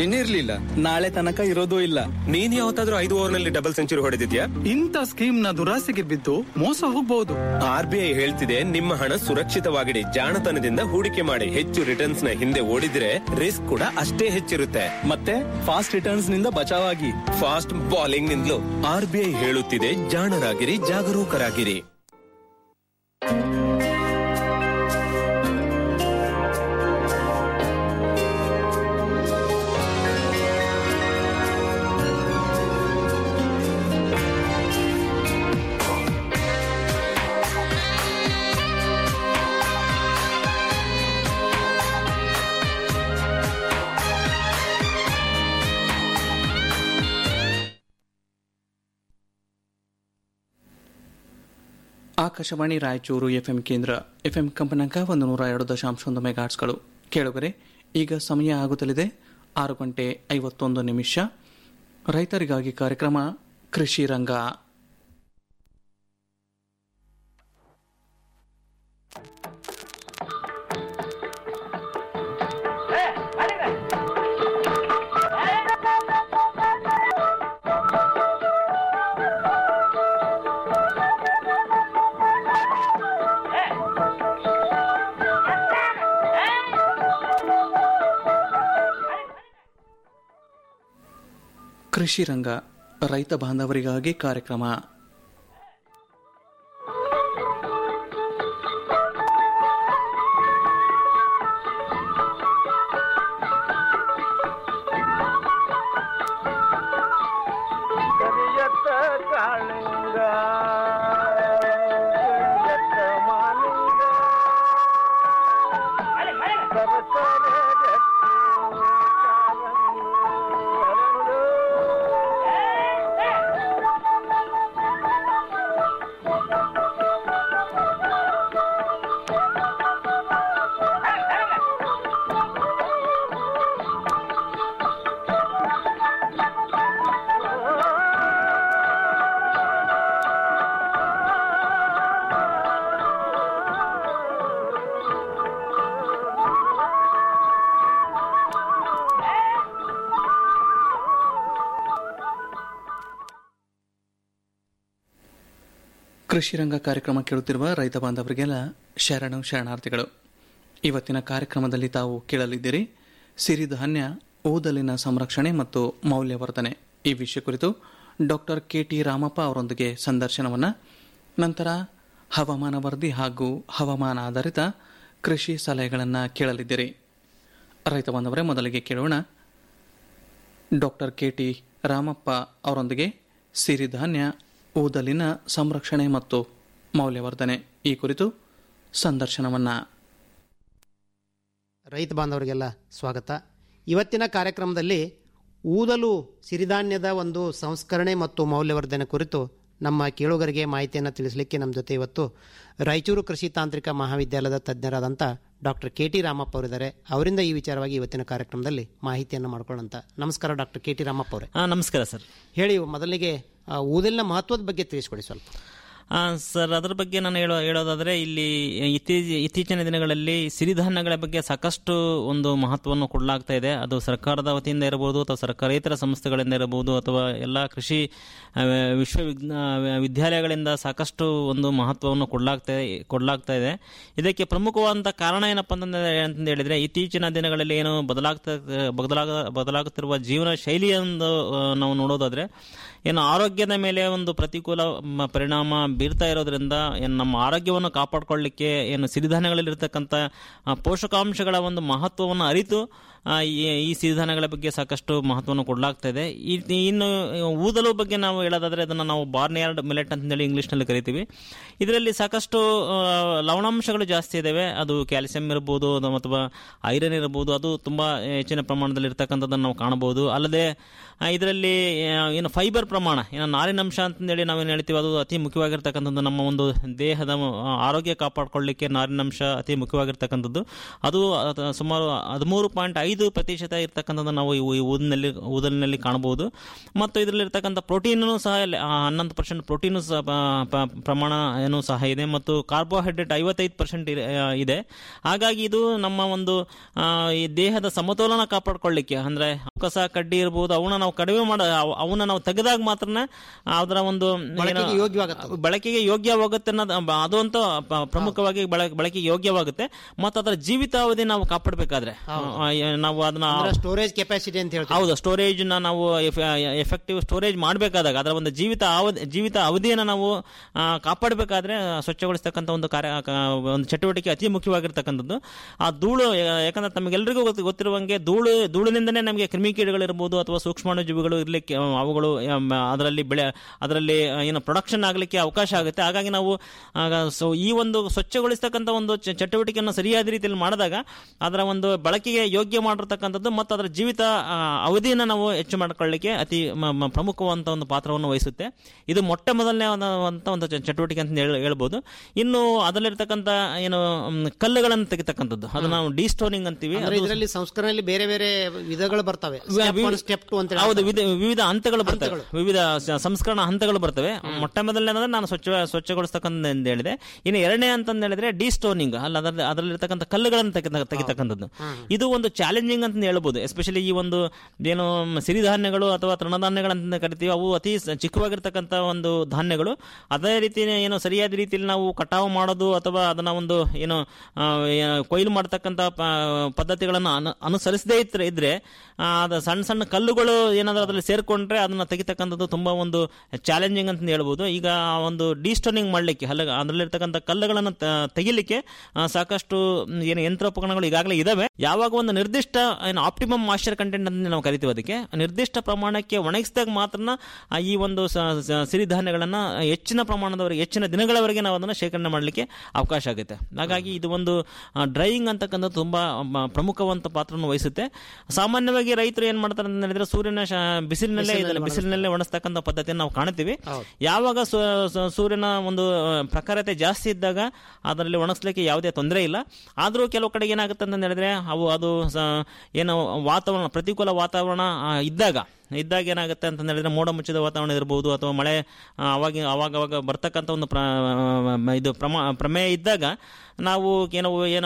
ಇನ್ನಿರ್ಲಿಲ್ಲ ನಾಳೆ ತನಕ ಇರೋದೂ ಇಲ್ಲ ನೀನ್ ಯಾವತ್ತಾದ್ರೂ ಐದು ಓವರ್ ನಲ್ಲಿ ಡಬಲ್ ಸೆಂಚುರಿ ಹೊಡೆದಿದ್ಯಾ ಇಂಥ ಸ್ಕೀಮ್ ನ ದುರಾಸೆಗೆ ಬಿದ್ದು ಮೋಸ ಹೋಗ್ಬಹುದು ಆರ್ ಬಿ ಐ ಹೇಳ್ತಿದೆ ನಿಮ್ಮ ಹಣ ಸುರಕ್ಷಿತವಾಗಿಡಿ ಜಾಣತನದಿಂದ ಹೂಡಿಕೆ ಮಾಡಿ ಹೆಚ್ಚು ರಿಟರ್ನ್ಸ್ ನ ಹಿಂದೆ ಓಡಿದ್ರೆ ರಿಸ್ಕ್ ಕೂಡ ಅಷ್ಟೇ ಹೆಚ್ಚಿರುತ್ತೆ ಮತ್ತೆ ಫಾಸ್ಟ್ ರಿಟರ್ನ್ಸ್ ನಿಂದ ಬಚಾವಾಗಿ ಫಾಸ್ಟ್ ಬಾಲಿಂಗ್ ನಿಂದಲೂ ಆರ್ ಬಿ ಐ ಹೇಳುತ್ತಿದೆ ಜಾಣರಾಗಿರಿ ಜಾಗರೂಕರಾಗಿರಿ ಆಕಾಶವಾಣಿ ರಾಯಚೂರು ಎಫ್ಎಂ ಕೇಂದ್ರ ಎಫ್ಎಂ ಕಂಪನಾಂಕ ಒಂದು ನೂರ ಎರಡು ದಶಾಂಶ ಒಂದು ಮೆಗಾಟ್ಸ್ಗಳು ಕೇಳುಗರೆ ಈಗ ಸಮಯ ಆಗುತ್ತಲಿದೆ ಆರು ಗಂಟೆ ಐವತ್ತೊಂದು ನಿಮಿಷ ರೈತರಿಗಾಗಿ ಕಾರ್ಯಕ್ರಮ ಕೃಷಿ ರಂಗ ಕೃಷಿ ರಂಗ ರೈತ ಬಾಂಧವರಿಗಾಗಿ ಕಾರ್ಯಕ್ರಮ ಕರಿಯತ್ತ ಕಾಳಿಂಗ ಕರಿಯತ್ತ ಮಾಲಿಂಗ ಸರಸರ ಗಟ್ಟಿ ಕಾಲಂದು ಹರಳು. ಕೃಷಿ ರಂಗ ಕಾರ್ಯಕ್ರಮ ಕೇಳುತ್ತಿರುವ ರೈತ ಬಾಂಧವರಿಗೆಲ್ಲ ಶರಣು ಶರಣಾರ್ಥಿಗಳು ಇವತ್ತಿನ ಕಾರ್ಯಕ್ರಮದಲ್ಲಿ ತಾವು ಕೇಳಲಿದ್ದೀರಿ ಸಿರಿಧಾನ್ಯ ಓದಲಿನ ಸಂರಕ್ಷಣೆ ಮತ್ತು ಮೌಲ್ಯವರ್ಧನೆ ಈ ವಿಷಯ ಕುರಿತು ಡಾಕ್ಟರ್ ಕೆ ಟಿ ರಾಮಪ್ಪ ಅವರೊಂದಿಗೆ ಸಂದರ್ಶನವನ್ನು ನಂತರ ಹವಾಮಾನ ವರದಿ ಹಾಗೂ ಹವಾಮಾನ ಆಧಾರಿತ ಕೃಷಿ ಸಲಹೆಗಳನ್ನು ಕೇಳಲಿದ್ದೀರಿ ರೈತ ಬಾಂಧವರೇ ಮೊದಲಿಗೆ ಕೇಳೋಣ ಡಾಕ್ಟರ್ ಕೆ ಟಿ ರಾಮಪ್ಪ ಅವರೊಂದಿಗೆ ಸಿರಿಧಾನ್ಯ ಊದಲಿನ ಸಂರಕ್ಷಣೆ ಮತ್ತು ಮೌಲ್ಯವರ್ಧನೆ ಈ ಕುರಿತು ಸಂದರ್ಶನವನ್ನು ರೈತ ಬಾಂಧವರಿಗೆಲ್ಲ ಸ್ವಾಗತ ಇವತ್ತಿನ ಕಾರ್ಯಕ್ರಮದಲ್ಲಿ ಊದಲು ಸಿರಿಧಾನ್ಯದ ಒಂದು ಸಂಸ್ಕರಣೆ ಮತ್ತು ಮೌಲ್ಯವರ್ಧನೆ ಕುರಿತು ನಮ್ಮ ಕೇಳುಗರಿಗೆ ಮಾಹಿತಿಯನ್ನು ತಿಳಿಸಲಿಕ್ಕೆ ನಮ್ಮ ಜೊತೆ ಇವತ್ತು ರಾಯಚೂರು ಕೃಷಿ ತಾಂತ್ರಿಕ ಮಹಾವಿದ್ಯಾಲಯದ ತಜ್ಞರಾದಂಥ ಡಾಕ್ಟರ್ ಕೆ ಟಿ ರಾಮಪ್ಪ ಅವರಿದ್ದಾರೆ ಅವರಿಂದ ಈ ವಿಚಾರವಾಗಿ ಇವತ್ತಿನ ಕಾರ್ಯಕ್ರಮದಲ್ಲಿ ಮಾಹಿತಿಯನ್ನು ಮಾಡ್ಕೊಳ್ಳೋಂಥ ನಮಸ್ಕಾರ ಡಾಕ್ಟರ್ ಕೆ ಟಿ ರಾಮಪ್ಪ ಅವರೇ ಹಾಂ ನಮಸ್ಕಾರ ಸರ್ ಹೇಳಿ ಮೊದಲಿಗೆ ಆ, ಊದಲಿನ ಮಹತ್ವದ ಬಗ್ಗೆ ತಿಳಿಸ್ಕೊಡಿ ಸ್ವಲ್ಪ ಆ, ಸರ್ ಅದರ ಬಗ್ಗೆ ನಾನು ಹೇಳೋ ಹೇಳೋದಾದರೆ ಇಲ್ಲಿ ಇತ್ತೀಚ ಇತ್ತೀಚಿನ ದಿನಗಳಲ್ಲಿ ಸಿರಿಧಾನ್ಯಗಳ ಬಗ್ಗೆ ಸಾಕಷ್ಟು ಒಂದು ಮಹತ್ವವನ್ನು ಕೊಡಲಾಗ್ತಾ ಇದೆ ಅದು ಸರ್ಕಾರದ ವತಿಯಿಂದ ಇರಬಹುದು ಅಥವಾ ಸರ್ಕಾರೇತರ ಸಂಸ್ಥೆಗಳಿಂದ ಇರಬಹುದು ಅಥವಾ ಎಲ್ಲ ಕೃಷಿ ಆ, ವಿಶ್ವವಿಜ್ಞಾ ವಿದ್ಯಾಲಯಗಳಿಂದ ಸಾಕಷ್ಟು ಒಂದು ಮಹತ್ವವನ್ನು ಕೊಡಲಾಗ್ತಾ ಕೊಡಲಾಗ್ತಾ ಇದೆ ಇದಕ್ಕೆ ಪ್ರಮುಖವಾದಂಥ ಕಾರಣ ಏನಪ್ಪ ಅಂತಂದ್ರೆ ಅಂತ ಹೇಳಿದ್ರೆ ಇತ್ತೀಚಿನ ದಿನಗಳಲ್ಲಿ ಏನು ಬದಲಾಗ್ತಾ ಬದಲಾಗ ಬದಲಾಗುತ್ತಿರುವ ಜೀವನ ಶೈಲಿಯೊಂದು ಆ, ನಾವು ನೋಡೋದಾದ್ರೆ ಏನು ಆರೋಗ್ಯದ ಮೇಲೆ ಒಂದು ಪ್ರತಿಕೂಲ ಮ- ಪರಿಣಾಮ ಬೀರ್ತಾ ಇರೋದ್ರಿಂದ ಏನು ನಮ್ಮ ಆರೋಗ್ಯವನ್ನು ಕಾಪಾಡಿಕೊಳ್ಳಿಕ್ಕೆ ಏನು ಸಿರಿಧಾನ್ಯಗಳಲ್ಲಿರ್ತಕ್ಕಂಥ ಆ, ಪೋಷಕಾಂಶಗಳ ಒಂದು ಮಹತ್ವವನ್ನು ಅರಿತು ಆ, ಈ ಈ ಸಿರಿಧಾನ್ಯಗಳ ಬಗ್ಗೆ ಸಾಕಷ್ಟು ಮಹತ್ವವನ್ನು ಕೊಡಲಾಗ್ತಾ ಇದೆ ಈ- ಇನ್ನು ಊದಲು ಬಗ್ಗೆ ನಾವು ಹೇಳೋದಾದ್ರೆ ಅದನ್ನು ನಾವು ಬಾರ್ನಿಯಾರ್ಡ್ ಮಿಲೆಟ್ ಅಂತೇಳಿ ಇಂಗ್ಲೀಷ್ನಲ್ಲಿ ಕರಿತೀವಿ ಇದರಲ್ಲಿ ಸಾಕಷ್ಟು ಆ, ಲವಣಾಂಶಗಳು ಜಾಸ್ತಿ ಇದ್ದಾವೆ ಅದು ಕ್ಯಾಲ್ಸಿಯಂ ಇರ್ಬೋದು ಅದು ಅಥವಾ ಐರನ್ ಇರ್ಬೋದು ಅದು ತುಂಬ ಹೆಚ್ಚಿನ ಪ್ರಮಾಣದಲ್ಲಿ ಇರ್ತಕ್ಕಂಥದ್ದನ್ನು ನಾವು ಕಾಣಬಹುದು ಅಲ್ಲದೆ ಆ, ಇದರಲ್ಲಿ ಆ, ಏನು ಫೈಬರ್ ಪ್ರಮಾಣ ಏನು ನಾರಿನಂಶ ಅಂತಂದೇಳಿ ನಾವೇನು ಹೇಳ್ತೀವಿ ಅದು ಅತಿ ಮುಖ್ಯವಾಗಿರ್ತಕ್ಕಂಥದ್ದು ನಮ್ಮ ಒಂದು ದೇಹದ ಆ, ಆರೋಗ್ಯ ಕಾಪಾಡಿಕೊಳ್ಳಿಕ್ಕೆ ನಾರಿನಂಶ ಅತಿ ಮುಖ್ಯವಾಗಿರ್ತಕ್ಕಂಥದ್ದು ಅದು ಅದ- ಸುಮಾರು ಹದಿಮೂರು ಪಾಯಿಂಟ್ ಐದು ಪ್ರತಿಶತ ಇರ್ತಕ್ಕಂಥದ್ದು ನಾವು ಈ ಈ ಊದಿನಲ್ಲಿ ಊದಲಿನಲ್ಲಿ ಕಾಣಬಹುದು ಮತ್ತು ಇದರಲ್ಲಿರ್ತಕ್ಕಂಥ ಪ್ರೋಟೀನು ಸಹ ಇಲ್ಲಿ, ಆ, ಹನ್ನೊಂದು ಪರ್ಸೆಂಟ್ ಪ್ರೋಟೀನು ಸಹ ಪ- ಪ- ಪ್ರಮಾಣ ಏನು ಸಹ ಇದೆ ಮತ್ತು ಕಾರ್ಬೋಹೈಡ್ರೇಟ್ ಐವತ್ತೈದು ಪರ್ಸೆಂಟ್ ಇದೆ ಹಾಗಾಗಿ ಇದು ನಮ್ಮ ಒಂದು ಆ, ಈ ದೇಹದ ಸಮತೋಲನ ಕಾಪಾಡ್ಕೊಳ್ಳಿಕ್ಕೆ ಅಂದ್ರೆ ಕಸ ಕಡ್ಡಿ ಇರ್ಬೋದು ಅವನ್ನ ನಾವು ಕಡಿಮೆ ಮಾಡ ಅವ್- ಅವನ್ನ ನಾವು ತೆಗೆದಾಗ ಮಾತ್ರ ಅದರ ಒಂದು ಏನು- ಬಳಕೆಗೆ ಯೋಗ್ಯವಾಗುತ್ತೆ ಬಳಕೆಗೆ ಯೋಗ್ಯವಾಗುತ್ತೆ ಅನ್ನೋದು ಬ- ಅದು ಅಂತ ಪ- ಪ್ರಮುಖವಾಗಿ ಬಳ- ಬಳಕೆಗೆ ಯೋಗ್ಯವಾಗುತ್ತೆ ಮತ್ತು ಅದರ ಜೀವಿತಾವಧಿ ನಾವು ಕಾಪಾಡಬೇಕಾದ್ರೆ ನಾವು ಅದನ್ನ ಸ್ಟೋರೇಜ್ ಕೆಪಾಸಿಟಿ ಅಂತ ಹೇಳ್ತೀವಿ ಹೌದು ಸ್ಟೋರೇಜ್ ನಾವು ಎಫೆಕ್ಟಿವ್ ಸ್ಟೋರೇಜ್ ಮಾಡಬೇಕಾದಾಗ ಅದರ ಒಂದು ಜೀವಿತ ಅವಧಿ ಜೀವಿತ ಅವಧಿಯನ್ನು ನಾವು ಆ, ಕಾಪಾಡಬೇಕಾದ್ರೆ ಸ್ವಚ್ಛಗೊಳಿಸ್ತಕ್ಕಂಥ ಒಂದು ಕಾರ್ಯ ಕ- ಒಂದು ಚಟುವಟಿಕೆ ಅತಿ ಮುಖ್ಯವಾಗಿರ್ತಕ್ಕಂಥದ್ದು ಆ ಧೂಳು ಯಾ- ಯಾಕಂದ್ರೆ ತಮಗೆಲ್ಲರಿಗೂ ಗೊತ್ತು ಗೊತ್ತಿರುವಂಗೆ ಧೂಳು ಧೂಳಿನಿಂದನೇ ನಮಗೆ ಕ್ರಿಮಿಕೀಟಗಳಿರ್ಬೋದು ಅಥವಾ ಸೂಕ್ಷ್ಮಾಣು ಜೀವಿಗಳು ಇರಲಿಕ್ಕೆ ಅವುಗಳು ಅದರಲ್ಲಿ ಬೆಳೆ ಅದರಲ್ಲಿ ಏನು ಪ್ರೊಡಕ್ಷನ್ ಆಗಲಿಕ್ಕೆ ಅವಕಾಶ ಆಗುತ್ತೆ ಹಾಗಾಗಿ ನಾವು ಸೊ ಈ ಒಂದು ಸ್ವಚ್ಛಗೊಳಿಸ್ತಕ್ಕಂಥ ಒಂದು ಚ- ಚಟುವಟಿಕೆಯನ್ನು ಸರಿಯಾದ ರೀತಿಯಲ್ಲಿ ಮಾಡಿದಾಗ ಅದರ ಒಂದು ಬಳಕೆಗೆ ಯೋಗ್ಯ ಮಾಡಿರ್ತಕ್ಕಂಥದ್ದು ಮತ್ತು ಅದರ ಜೀವಿತ ಆ, ಅವಧಿಯನ್ನು ನಾವು ಹೆಚ್ಚು ಮಾಡಿಕೊಳ್ಳಿಕ್ಕೆ ಅತಿ ಮ- ಮ- ಪ್ರಮುಖವಾದಂಥ ಒಂದು ಪಾತ್ರವನ್ನು ವಹಿಸುತ್ತೆ ಇದು ಮೊಟ್ಟ ಮೊದಲನೇ ಒಂದು ಒಂದು ಚ- ಚಟುವಟಿಕೆ ಅಂತ ಹೇಳ- ಹೇಳ್ಬೋದು ಇನ್ನು ಅದರಲ್ಲಿರ್ತಕ್ಕಂಥ ಏನು ಮ್, ಕಲ್ಲುಗಳನ್ನು ತೆಗಿತಕ್ಕಂಥದ್ದು ಅದು ನಾವು ಡಿಸ್ಟೋನಿಂಗ್ ಅಂತೀವಿ ಅಂದ್ರೆ ಅದು ಇದರಲ್ಲಿ ಸಂಸ್ಕರಣೆಯಲ್ಲಿ ಬೇರೆ ಬೇರೆ ವಿಧಗಳು ಬರ್ತವೆ ಸ್ಟೆಪ್ ಟು ಅಂತ ಹೌದು ವಿಧ- ವಿವಿಧ ಹಂತಗಳು ಬರ್ತವೆ ವಿವಿಧ ಸ- ಸಂಸ್ಕರಣಾ ಹಂತಗಳು ಬರ್ತವೆ ಮೊಟ್ಟ ಮೊದಲನೇದಂದ್ರೆ ನಾನು ಸ್ವಚ್ಛ ಸ್ವಚ್ಛಗೊಳಿಸ್ತಕ್ಕಂಥ ಎಂದು ಹೇಳಿದೆ ಇನ್ನು ಎರಡನೇ ಅಂತಂದು ಹೇಳಿದ್ರೆ ಡಿಸ್ಟೋನಿಂಗ್ ಅಲ್ಲ ಅದರಲ್ಲಿ ಅದರಲ್ಲಿರ್ತಕ್ಕಂಥ ಕಲ್ಲುಗಳನ್ನು ತೆಗಿತ- ತೆಗಿತಕ್ಕಂಥದ್ದು ಇದು ಒಂದು ಚಾಲೆಂಜಿಂಗ್ ಅಂತ ಹೇಳ್ಬೋದು ಎಸ್ಪೆಷಲಿ ಈ ಒಂದು ಏನು ಮ್, ಸಿರಿಧಾನ್ಯಗಳು ಅಥವಾ ತೃಣಧಾನ್ಯಗಳಂತ ಕರಿತೀವಿ ಅವು ಅತಿ ಸ- ಚಿಕ್ಕವಾಗಿರ್ತಕ್ಕಂಥ ಒಂದು ಧಾನ್ಯಗಳು ಅದೇ ರೀತಿ ಏನು ಸರಿಯಾದ ರೀತಿಯಲ್ಲಿ ನಾವು ಕಟಾವು ಮಾಡೋದು ಅಥವಾ ಅದನ್ನ ಒಂದು ಏನು ಆ, ಏನು ಕೊಯ್ಲು ಮಾಡ್ತಕ್ಕಂಥ ಪ- ಪದ್ಧತಿಗಳನ್ನು ಅನು ಅನುಸರಿಸದೇ ಇದ್ರೆ ಇದ್ರೆ ಆ, ಅದು ಸಣ್ಣ ಸಣ್ಣ ಕಲ್ಲುಗಳು ಏನಾದರೂ ಅದರಲ್ಲಿ ಸೇರ್ಕೊಂಡ್ರೆ ಅದನ್ನ ತೆಗಿತಕ್ಕಂಥದ್ದು ತುಂಬಾ ಒಂದು ಚಾಲೆಂಜಿಂಗ್ ಅಂತ ಹೇಳ್ಬೋದು ಈಗ ಆ ಒಂದು ಡಿಸ್ಟೋನಿಂಗ್ ಮಾಡಲಿಕ್ಕೆ ಅಲ್ಲ ಅದರಲ್ಲಿರ್ತಕ್ಕಂಥ ಕಲ್ಲುಗಳನ್ನು ತ- ತೆಗಿಲಿಕ್ಕೆ ಆ, ಸಾಕಷ್ಟು ಮ್, ಏನು ಯಂತ್ರೋಪಕರಣಗಳು ಈಗಾಗಲೇ ಇದಾವೆ ಯಾವಾಗ ಒಂದು ನಿರ್ದಿಷ್ಟ ಏನು ಆಪ್ಟಿಮಮ್ ಮಾಯ್ಚರ್ ಕಂಟೆಂಟ್ ಅಂತ ನಾವು ಕರಿತೀವಿ ಅದಕ್ಕೆ ನಿರ್ದಿಷ್ಟ ಪ್ರಮಾಣಕ್ಕೆ ಒಣಗಿಸಿದಾಗ ಮಾತ್ರ ಆ, ಈ ಒಂದು ಸ- ಸ- ಸಿರಿಧಾನ್ಯಗಳನ್ನ ಹೆಚ್ಚಿನ ಪ್ರಮಾಣದವರೆಗೆ ಹೆಚ್ಚಿನ ದಿನಗಳವರೆಗೆ ನಾವು ಅದನ್ನು ಶೇಖರಣೆ ಮಾಡಲಿಕ್ಕೆ ಅವಕಾಶ ಆಗುತ್ತೆ ಹಾಗಾಗಿ ಇದು ಒಂದು ಡ್ರೈಯಿಂಗ್ ಅಂತಕ್ಕಂಥದ್ದು ತುಂಬಾ ಮ- ಪ್ರಮುಖವಂತ ಪಾತ್ರವನ್ನು ವಹಿಸುತ್ತೆ ಸಾಮಾನ್ಯವಾಗಿ ರೈತರು ಏನ್ ಮಾಡ್ತಾರೆ ಅಂತ ಹೇಳಿದ್ರೆ ಸೂರ್ಯನ ಶ- ಬಿಸಿಲಿನಲ್ಲೇ ಇದನ್ನ ಬಿಸಿಲಿನಲ್ಲೇ ಒಣಸ್ತಕ್ಕಂಥ ಪದ್ಧತಿಯನ್ನು ನಾವು ಕಾಣ್ತೀವಿ ಯಾವಾಗ ಸು- ಸು- ಸೂರ್ಯನ ಒಂದು ಆ, ಪ್ರಖರತೆ ಜಾಸ್ತಿ ಇದ್ದಾಗ ಅದರಲ್ಲಿ ಒಣಗಿಸ್ಲಿಕ್ಕೆ ಯಾವುದೇ ತೊಂದರೆ ಇಲ್ಲ ಆದರೂ ಕೆಲವು ಕಡೆಗೆ ಏನಾಗುತ್ತೆ ಅಂತ ಹೇಳಿದ್ರೆ ಅವು ಅದು ಸ- ಏನು ವಾತಾವರಣ ಪ್ರತಿಕೂಲ ವಾತಾವರಣ ಆ, ಇದ್ದಾಗ ಇದ್ದಾಗ ಏನಾಗುತ್ತೆ ಅಂತ ಹೇಳಿದ್ರೆ ಮೋಡ ಮುಚ್ಚಿದ ವಾತಾವರಣ ಇರಬಹುದು ಅಥವಾ ಮಳೆ ಆ, ಅವಾಗ ಅವಾಗ ಅವಾಗ ಬರ್ತಕ್ಕಂಥ ಒಂದು ಪ್ರ ಮ- ಇದು ಪ್ರಮಾ ಪ್ರಮೇಯ ಇದ್ದಾಗ ನಾವು ಏನೋ ಏನೋ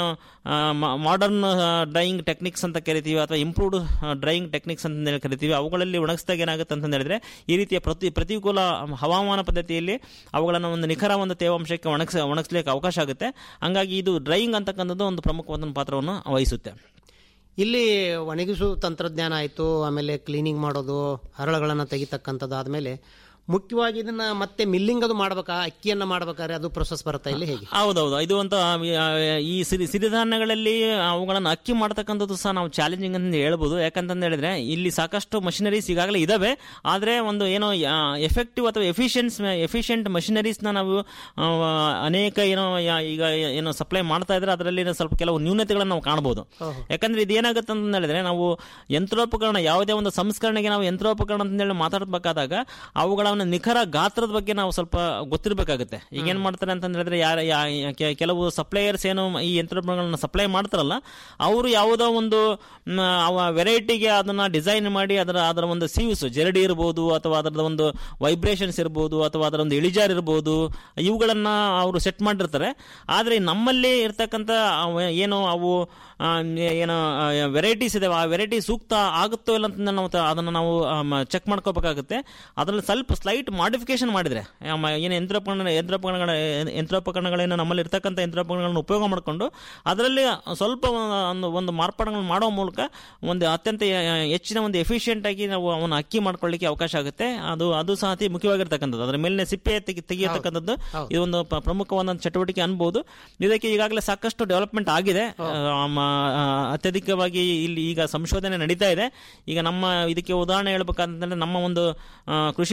ಮಾಡರ್ನ್ ಡ್ರೈಯಿಂಗ್ ಟೆಕ್ನಿಕ್ಸ್ ಅಂತ ಕರಿತೀವಿ ಅಥವಾ ಇಂಪ್ರೂವ್ಡ್ ಡ್ರೈಯಿಂಗ್ ಟೆಕ್ನಿಕ್ಸ್ ಅಂತ ಹೇಳಿ ಕರಿತೀವಿ ಅವುಗಳಲ್ಲಿ ಒಣಗಿಸಿದಾಗ ಏನಾಗುತ್ತೆ ಅಂತ ಹೇಳಿದ್ರೆ ಈ ರೀತಿಯ ಪ್ರತಿ ಪ್ರತಿಕೂಲ ಹವಾಮಾನ ಪದ್ಧತಿಯಲ್ಲಿ ಅವುಗಳನ್ನು ಒಂದು ನಿಖರ ಒಂದು ತೇವಾಂಶಕ್ಕೆ ಒಣಗಿಸ ಒಣಗಿಸ್ಲಿಕ್ಕೆ ಅವಕಾಶ ಆಗುತ್ತೆ ಹಂಗಾಗಿ ಇದು ಡ್ರೈಯಿಂಗ್ ಅಂತಕ್ಕಂಥದ್ದು ಒಂದು ಪ್ರಮುಖವಾದ ಪಾತ್ರವನ್ನು ವಹಿಸುತ್ತೆ ಇಲ್ಲಿ ಒಣಗಿಸು ತಂತ್ರಜ್ಞಾನ ಆಯಿತು ಆಮೇಲೆ ಕ್ಲೀನಿಂಗ್ ಮಾಡೋದು ಹರಳುಗಳನ್ನು ತೆಗಿತಕ್ಕಂಥದ್ದು ಆದಮೇಲೆ ಮುಖ್ಯವಾಗಿ ಇದನ್ನ ಮತ್ತೆ ಮಿಲ್ಲಿಂಗ್ ಅದು ಮಾಡ್ಬೇಕಾ ಅಕ್ಕಿಯನ್ನ ಮಾಡ್ಬೇಕಾದ್ರೆ ಅದು ಪ್ರೊಸೆಸ್ ಬರುತ್ತಾ ಇಲ್ಲಿ ಹೇಗೆ ಹೌದೌದು ಇದು ಅಂತ ಆ, ಈ ಸಿರಿ ಸಿರಿಧಾನ್ಯಗಳಲ್ಲಿ ಅವುಗಳನ್ನು ಅಕ್ಕಿ ಮಾಡ್ತಕ್ಕಂಥದ್ದು ಸಹ ನಾವು ಚಾಲೆಂಜಿಂಗ್ ಅಂತ ಹೇಳ್ಬೋದು ಯಾಕಂತಂದು ಹೇಳಿದ್ರೆ ಇಲ್ಲಿ ಸಾಕಷ್ಟು ಮಷಿನರೀಸ್ ಈಗಾಗಲೇ ಇದಾವೆ ಆದರೆ ಒಂದು ಏನೋ ಎಫೆಕ್ಟಿವ್ ಅಥವಾ ಎಫಿಷಿಯನ್ಸ್ ಎಫಿಷಿಯಂಟ್ ಮಷಿನರೀಸ್ನ ನಾವು ಆ, ಅನೇಕ ಏನೋ ಯಾ- ಈಗ ಏನೋ ಸಪ್ಲೈ ಮಾಡ್ತಾ ಇದ್ರೆ ಅದರಲ್ಲಿ ಸ್ವಲ್ಪ ಕೆಲವು ನ್ಯೂನತೆಗಳನ್ನು ನಾವು ಕಾಣಬಹುದು ಯಾಕಂದ್ರೆ ಇದೇನಾಗುತ್ತೆ ಅಂತ ಹೇಳಿದ್ರೆ ನಾವು ಯಂತ್ರೋಪಕರಣ ಯಾವುದೇ ಒಂದು ಸಂಸ್ಕರಣೆಗೆ ನಾವು ಯಂತ್ರೋಪಕರಣ ಅಂತ ಹೇಳಿ ಮಾತಾಡಬೇಕಾದಾಗ ಅವುಗಳ ಒಂದು ನಿಖರ ಗಾತ್ರದ ಬಗ್ಗೆ ನಾವು ಸ್ವಲ್ಪ ಗೊತ್ತಿರಬೇಕಾಗುತ್ತೆ ಈಗ ಏನ್ ಮಾಡ್ತಾರೆ ಅಂತ ಹೇಳಿದ್ರೆ ಯಾರ ಯಾ- ಕೆ- ಕೆಲವು ಸಪ್ಲೈಯರ್ಸ್ ಏನು ಈ ಯಂತ್ರೋಪಕರಣಗಳನ್ನ ಸಪ್ಲೈ ಮಾಡ್ತಾರಲ್ಲ ಅವರು ಯಾವುದೋ ಒಂದು ಮ್, ಅವ ವೆರೈಟಿಗೆ ಅದನ್ನ ಡಿಸೈನ್ ಮಾಡಿ ಅದರ ಅದರ ಒಂದು ಸೀವ್ಸ್ ಜರಡಿ ಇರ್ಬೋದು ಅಥವಾ ಅದರದ ಒಂದು ವೈಬ್ರೇಷನ್ಸ್ ಇರ್ಬೋದು ಅಥವಾ ಅದರ ಒಂದು ಇಳಿಜಾರ್ ಇರ್ಬೋದು ಇವುಗಳನ್ನ ಅವರು ಸೆಟ್ ಮಾಡಿರ್ತಾರೆ ಆದ್ರೆ ನಮ್ಮಲ್ಲಿ ಇರ್ತಕ್ಕಂಥ ಅವ- ಏನು ಅವು ಆ, ಏನು ವೆರೈಟೀಸ್ ಇದಾವೆ ಆ ವೆರೈಟಿ ಸೂಕ್ತ ಆಗುತ್ತೋ ಇಲ್ಲ ಅಂತ ನಾವು ತ- ಅದನ್ನ ನಾವು ಚೆಕ್ ಮಾಡ್ಕೋಬೇಕಾಗುತ್ತೆ ಅದರಲ್ಲಿ ಸ್ವಲ್ಪ ಸ್ಲೈಟ್ ಮಾಡಿಫಿಕೇಶನ್ ಮಾಡಿದ್ರೆ ಆಮ, ಏನು ಯಂತ್ರೋಪಕರಣ ಯಂತ್ರೋಪಕರಣಗಳ ಯಂತ್ರೋಪಕರಣಗಳೇನು ನಮ್ಮಲ್ಲಿ ಇರ್ತಕ್ಕಂಥ ಯಂತ್ರೋಪಕರಣಗಳನ್ನು ಉಪಯೋಗ ಮಾಡಿಕೊಂಡು ಅದರಲ್ಲಿ ಸ್ವಲ್ಪ ಒಂದು ಒಂದು ಮಾರ್ಪಾಡುಗಳನ್ನು ಮಾಡೋ ಮೂಲಕ ಒಂದು ಅತ್ಯಂತ ಹೆ- ಹೆಚ್ಚಿನ ಒಂದು ಎಫಿಷಿಯೆಂಟ್ ಆಗಿ ನಾವು ಅವನ್ನ ಅಕ್ಕಿ ಮಾಡ್ಕೊಳ್ಳಿಕ್ಕೆ ಅವಕಾಶ ಆಗುತ್ತೆ ಅದು ಅದು ಸಹ ಅತಿ ಮುಖ್ಯವಾಗಿರ್ತಕ್ಕಂಥದ್ದು ಅದರ ಮೇಲಿನ ಸಿಪ್ಪೆ ತೆಗಿ ತೆಗೆಯತಕ್ಕಂಥದ್ದು ಇದು ಒಂದು ಪ- ಪ್ರಮುಖವಾದ ಚಟುವಟಿಕೆ ಅನ್ಬೋದು ಇದಕ್ಕೆ ಈಗಾಗಲೇ ಸಾಕಷ್ಟು ಡೆವಲಪ್ಮೆಂಟ್ ಆಗಿದೆ ಆ, ಮ- ಆ, ಅತ್ಯಧಿಕವಾಗಿ ಇಲ್ಲಿ ಈಗ ಸಂಶೋಧನೆ ನಡೀತಾ ಇದೆ ಈಗ ನಮ್ಮ ಇದಕ್ಕೆ ಉದಾಹರಣೆ ಹೇಳ್ಬೇಕಂತಂದ್ರೆ ನಮ್ಮ ಒಂದು ಆ, ಕೃಷಿ ಆ,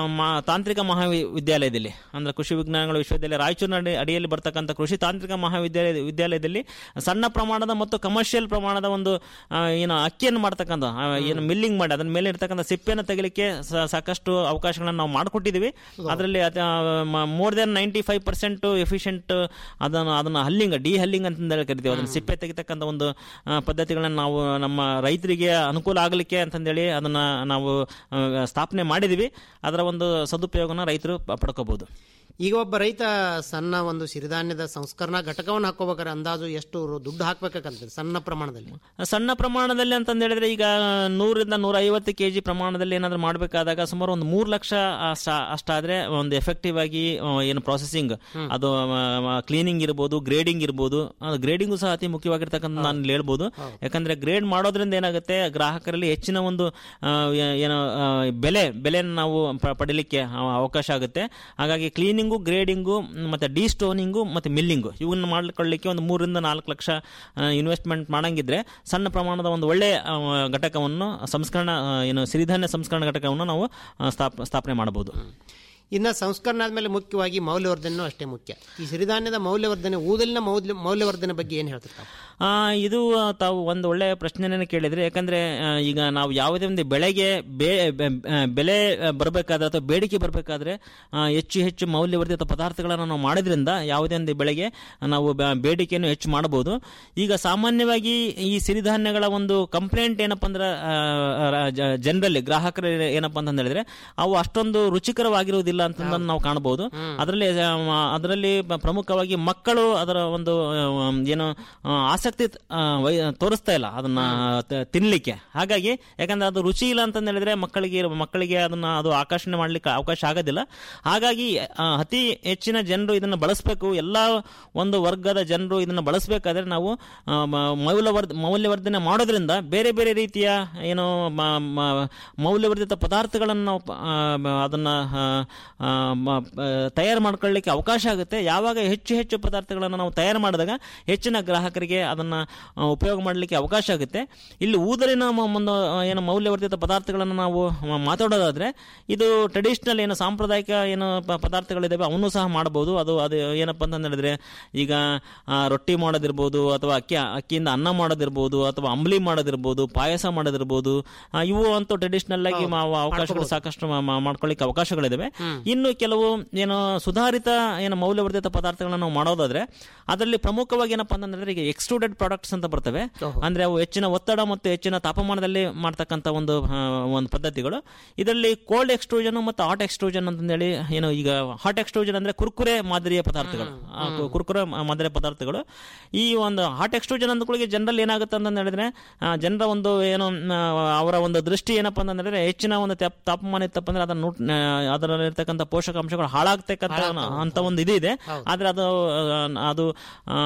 ಮಾ- ತಾಂತ್ರಿಕ ಮಹಾವಿದ್ಯಾಲಯದಲ್ಲಿ ಅಂದ್ರೆ ಕೃಷಿ ವಿಜ್ಞಾನಗಳ ವಿಶ್ವವಿದ್ಯಾಲಯ ರಾಯಚೂರಿನ ಅಡಿ- ಅಡಿಯಲ್ಲಿ ಬರ್ತಕ್ಕಂಥ ಕೃಷಿ ತಾಂತ್ರಿಕ ಮಹಾವಿದ್ಯಾಲಯ ವಿದ್ಯಾಲಯದಲ್ಲಿ ಸಣ್ಣ ಪ್ರಮಾಣದ ಮತ್ತು ಕಮರ್ಷಿಯಲ್ ಪ್ರಮಾಣದ ಒಂದು ಆ, ಏನು ಅಕ್ಕಿಯನ್ನು ಮಾಡ್ತಕ್ಕಂಥ ಆ, ಏನು ಮಿಲ್ಲಿಂಗ್ ಮಾಡಿ ಅದನ್ನ ಮೇಲೆ ಇರ್ತಕ್ಕಂಥ ಸಿಪ್ಪೆಯನ್ನು ತೆಗಿಲಿಕ್ಕೆ ಸ- ಸಾಕಷ್ಟು ಅವಕಾಶಗಳನ್ನು ನಾವು ಮಾಡಿಕೊಟ್ಟಿದ್ದೀವಿ ಅದರಲ್ಲಿ more than ninety five percent efficient ಅದನ್ನು ಅದನ್ನ ಹಲ್ಲಿಂಗ್ ಡಿ ಹಲ್ಲಿಂಗ್ ಅಂತ ಹೇಳಿ ಕರಿತೀವಿ ಅದನ್ನ ಸಿಪ್ಪೆ ತೆಗಿತಕ್ಕಂಥ ಒಂದು ಆ, ಪದ್ಧತಿಗಳನ್ನ ನಾವು ನಮ್ಮ ರೈತರಿಗೆ ಅನುಕೂಲ ಆಗಲಿಕ್ಕೆ ಅಂತಂದೇಳಿ ಅದನ್ನ ನಾವು ಆ, ಸ್ಥಾಪನೆ ಮಾಡಿದೀವಿ ಅದರ ಒಂದು ಸದುಪಯೋಗನ ರೈತರು ಪ- ಪಡ್ಕೋಬಹುದು ಈಗ ಒಬ್ಬ ರೈತ ಸಣ್ಣ ಒಂದು ಸಿರಿಧಾನ್ಯದ ಸಂಸ್ಕರಣಾ ಘಟಕವನ್ನು ಹಾಕೋಬೇಕಾದ್ರೆ ಅಂದಾಜು ಎಷ್ಟು ರು- ದುಡ್ಡು ಹಾಕ್ಬೇಕಾಗ್ತದೆ ಸಣ್ಣ ಪ್ರಮಾಣದಲ್ಲಿ ಸಣ್ಣ ಪ್ರಮಾಣದಲ್ಲಿ ಅಂತಂದು ಹೇಳಿದ್ರೆ ಈಗ ನೂರಿಂದ ನೂರ ಐವತ್ತು ಕೆ ಜಿ ಪ್ರಮಾಣದಲ್ಲಿ ಏನಾದರೂ ಮಾಡಬೇಕಾದಾಗ ಸುಮಾರು ಒಂದು ಮೂರು ಲಕ್ಷ ಅಷ್ಟ- ಅಷ್ಟಾದ್ರೆ ಒಂದು ಎಫೆಕ್ಟಿವ್ ಆಗಿ ಆ, ಏನು ಪ್ರಾಸೆಸಿಂಗ್ ಅದು ಕ್ಲೀನಿಂಗ್ ಇರ್ಬೋದು ಗ್ರೇಡಿಂಗ್ ಇರ್ಬೋದು ಗ್ರೇಡಿಂಗು ಸಹ ಅತಿ ಮುಖ್ಯವಾಗಿರ್ತಕ್ಕಂಥ ನಾನು ಹೇಳ್ಬೋದು ಯಾಕಂದ್ರೆ ಗ್ರೇಡ್ ಮಾಡೋದ್ರಿಂದ ಏನಾಗುತ್ತೆ ಗ್ರಾಹಕರಲ್ಲಿ ಹೆಚ್ಚಿನ ಒಂದು ಆ, ಏ- ಏನು ಆ, ಬೆಲೆ ಬೆಲೆಯನ್ನು ನಾವು ಪ- ಪಡಿಲಿಕ್ಕೆ ಆ- ಅವಕಾಶ ಆಗುತ್ತೆ ಹಾಗಾಗಿ ಕ್ಲೀನಿಂಗು ಗ್ರೇಡಿಂಗು ಮತ್ತೆ ಡಿ ಸ್ಟೋನಿಂಗು ಮತ್ತೆ ಮಿಲ್ಲಿಂಗು ಇವನ್ನ ಮಾಡ್ಕೊಳ್ಳಿಕ್ಕೆ ಒಂದು ಮೂರರಿಂದ ನಾಲ್ಕು ಲಕ್ಷ ಇನ್ವೆಸ್ಟ್ಮೆಂಟ್ ಮಾಡಂಗಿದ್ರೆ ಸಣ್ಣ ಪ್ರಮಾಣದ ಒಂದು ಒಳ್ಳೆಯ ಆ, ಘಟಕವನ್ನು ಸಂಸ್ಕರಣ ಆ, ಏನು ಸಿರಿಧಾನ್ಯ ಸಂಸ್ಕರಣ ಘಟಕವನ್ನು ನಾವು ಆ, ಸ್ಥಾಪ ಸ್ಥಾಪನೆ ಮಾಡಬಹುದು ಇನ್ನು ಸಂಸ್ಕರಣೆ ಆದ್ಮೇಲೆ ಮುಖ್ಯವಾಗಿ ಮೌಲ್ಯವರ್ಧನೆಯೂ ಅಷ್ಟೇ ಮುಖ್ಯ ಈ ಸಿರಿಧಾನ್ಯದ ಮೌಲ್ಯವರ್ಧನೆ ಊದಲಿನ ಮೌಲ್ಯ ಮೌಲ್ಯವರ್ಧನೆ ಬಗ್ಗೆ ಏನು ಹೇಳ್ತಿರ್ತಾವೆ ಆ, ಇದು ಆ, ತಾವು ಒಂದು ಒಳ್ಳೆಯ ಪ್ರಶ್ನೆನೇ ಕೇಳಿದ್ರೆ ಯಾಕಂದ್ರೆ ಆ, ಈಗ ನಾವು ಯಾವುದೇ ಒಂದು ಬೆಳೆಗೆ ಬೇ- ಬೆ- ಆ, ಬೆಲೆ ಬರಬೇಕಾದ್ರೆ ಅಥವಾ ಬೇಡಿಕೆ ಬರಬೇಕಾದ್ರೆ ಹೆಚ್ಚು ಹೆಚ್ಚು ಮೌಲ್ಯವರ್ಧಿತ ಪದಾರ್ಥಗಳನ್ನು ನಾವು ಮಾಡೋದ್ರಿಂದ ಯಾವುದೇ ಒಂದು ಬೆಳೆಗೆ ನಾವು ಬ- ಬೇಡಿಕೆಯನ್ನು ಹೆಚ್ಚು ಮಾಡಬಹುದು ಈಗ ಸಾಮಾನ್ಯವಾಗಿ ಈ ಸಿರಿಧಾನ್ಯಗಳ ಒಂದು ಕಂಪ್ಲೇಂಟ್ ಏನಪ್ಪಾ ಅಂದ್ರೆ ಜನರಲ್ಲಿ ಗ್ರಾಹಕರು ಏನಪ್ಪಾ ಅಂತ ಹೇಳಿದ್ರೆ ಅವು ಅಷ್ಟೊಂದು ರುಚಿಕರವಾಗಿರುವುದಿಲ್ಲ ಅಂತ ನಾವು ಕಾಣಬಹುದು ಅದರಲ್ಲಿ ಅದರಲ್ಲಿ ಪ್ರಮುಖವಾಗಿ ಮಕ್ಕಳು ಅದರ ಒಂದು ಆ, ಏನು ಆ, ಆಸಕ್ತಿ ಆ, ವೈ- ತೋರಿಸ್ತಾ ಇಲ್ಲ ಅದನ್ನ ತ- ತಿನ್ಲಿಕ್ಕೆ ಹಾಗಾಗಿ ಯಾಕಂದ್ರೆ ಅದು ರುಚಿ ಇಲ್ಲ ಅಂತ ಹೇಳಿದ್ರೆ ಮಕ್ಕಳಿಗೆ ಮಕ್ಕಳಿಗೆ ಅದನ್ನ ಅದು ಆಕರ್ಷಣೆ ಮಾಡ್ಲಿಕ್ಕೆ ಅವಕಾಶ ಆಗೋದಿಲ್ಲ ಹಾಗಾಗಿ ಆ, ಅತಿ ಹೆಚ್ಚಿನ ಜನರು ಇದನ್ನ ಬಳಸಬೇಕು ಎಲ್ಲ ಒಂದು ವರ್ಗದ ಜನರು ಇದನ್ನ ಬಳಸಬೇಕಾದ್ರೆ ನಾವು ಆ, ಮ- ಮೌಲ್ಯವರ್ಧ ಮೌಲ್ಯವರ್ಧನೆ ಮಾಡೋದ್ರಿಂದ ಬೇರೆ ಬೇರೆ ರೀತಿಯ ಏನು ಮ- ಮ- ಮೌಲ್ಯವರ್ಧಿತ ಪದಾರ್ಥಗಳನ್ನು ನಾವು ಪ- ಆ, ಮ- ಅದನ್ನ ಆ, ಆ, ಮ- ಆ, ತಯಾರು ಮಾಡ್ಕೊಳ್ಳಿಕ್ಕೆ ಅವಕಾಶ ಆಗುತ್ತೆ ಯಾವಾಗ ಹೆಚ್ಚು ಹೆಚ್ಚು ಪದಾರ್ಥಗಳನ್ನು ನಾವು ತಯಾರು ಮಾಡಿದಾಗ ಹೆಚ್ಚಿನ ಗ್ರಾಹಕರಿಗೆ ಅದನ್ನ ಆ, ಉಪಯೋಗ ಮಾಡಲಿಕ್ಕೆ ಅವಕಾಶ ಆಗುತ್ತೆ ಇಲ್ಲಿ ಊದಲಿನ ಮ- ಒಂದು ಆ, ಏನು ಮೌಲ್ಯವರ್ಧಿತ ಪದಾರ್ಥಗಳನ್ನು ನಾವು ಮ- ಮಾತಾಡೋದಾದ್ರೆ ಇದು ಟ್ರೆಡಿಷನಲ್ ಏನು ಸಾಂಪ್ರದಾಯಿಕ ಏನು ಪ- ಪದಾರ್ಥಗಳಿದಾವೆ ಅವನು ಸಹ ಮಾಡಬಹುದು ಅದು ಅದು ಏನಪ್ಪ ಅಂತ ಹೇಳಿದ್ರೆ ಈಗ ಆ, ರೊಟ್ಟಿ ಮಾಡೋದಿರ್ಬೋದು ಅಥವಾ ಅಕ್ಕಿ ಅಕ್ಕಿಯಿಂದ ಅನ್ನ ಮಾಡೋದಿರ್ಬೋದು ಅಥವಾ ಅಂಬ್ಲಿ ಮಾಡೋದಿರ್ಬೋದು ಪಾಯಸ ಮಾಡೋದಿರ್ಬೋದು ಆ, ಇವು ಅಂತೂ ಟ್ರೆಡಿಷನಲ್ ಆಗಿ ಮಾ- ಅವಕಾಶಗಳು ಸಾಕಷ್ಟು ಮಾ- ಮಾ- ಮಾಡ್ಕೊಳ್ಳಿಕ್ಕೆ ಅವಕಾಶಗಳಿದಾವೆ ಇನ್ನು ಕೆಲವು ಏನು ಸುಧಾರಿತ ಏನು ಮೌಲ್ಯವರ್ಧಿತ ಪದಾರ್ಥಗಳನ್ನ ನಾವು ಮಾಡೋದಾದ್ರೆ ಅದರಲ್ಲಿ ಪ್ರಮುಖವಾಗಿ ಏನಪ್ಪಾ ಅಂತಂದ್ರೆ ಈಗ ಎಕ್ಸ್ಟ್ರೂಡೆಡ್ ಪ್ರಾಡಕ್ಟ್ಸ್ ಅಂತ ಬರ್ತವೆ ಅಂದ್ರೆ ಅವು ಹೆಚ್ಚಿನ ಒತ್ತಡ ಮತ್ತು ಹೆಚ್ಚಿನ ತಾಪಮಾನದಲ್ಲಿ ಮಾಡ್ತಕ್ಕಂಥ ಒಂದು ಆ, ಒಂದು ಪದ್ಧತಿಗಳು ಇದರಲ್ಲಿ ಕೋಲ್ಡ್ ಎಕ್ಸ್ಟ್ರೂಷನ್ ಮತ್ತು ಹಾಟ್ ಎಕ್ಸ್ಟ್ರೂಷನ್ ಅಂತಂದೇಳಿ ಏನು ಈಗ ಹಾಟ್ ಎಕ್ಸ್ಟ್ರೂಷನ್ ಅಂದ್ರೆ ಕುರ್ಕುರೆ ಮಾದರಿಯ ಪದಾರ್ಥಗಳು ಆ, ಕು- ಕುರ್ಕುರೆ ಮ- ಮಾದರಿಯ ಪದಾರ್ಥಗಳು ಈ ಒಂದು ಹಾಟ್ ಎಕ್ಸ್ಟ್ರೂಷನ್ ಅಂದ್ಕೊಳ್ಳಿ ಜನರಲ್ಲಿ ಏನಾಗುತ್ತೆ ಅಂತ ಹೇಳಿದ್ರೆ ಆ, ಜನರ ಒಂದು ಏನು ಆ, ಅವರ ಒಂದು ದೃಷ್ಟಿ ಏನಪ್ಪಾ ಅಂತ ಹೇಳಿದ್ರೆ ಹೆಚ್ಚಿನ ಒಂದು ತಾಪ್- ತಾಪಮಾನ ಇತ್ತಪ್ಪ ಅಂದ್ರೆ ಅದನ್ನ ನುಟ್- ಆ, ಅದರಲ್ಲಿರ್ತಕ್ಕಂಥ ಪೋಷಕಾಂಶಗಳು ಹಾಳಾಗ್ತಕ್ಕಂಥ ಅಂತ ಒಂದು ಇದು ಇದೆ ಆದ್ರೆ ಅದು ಆ, ಅದು ಆ,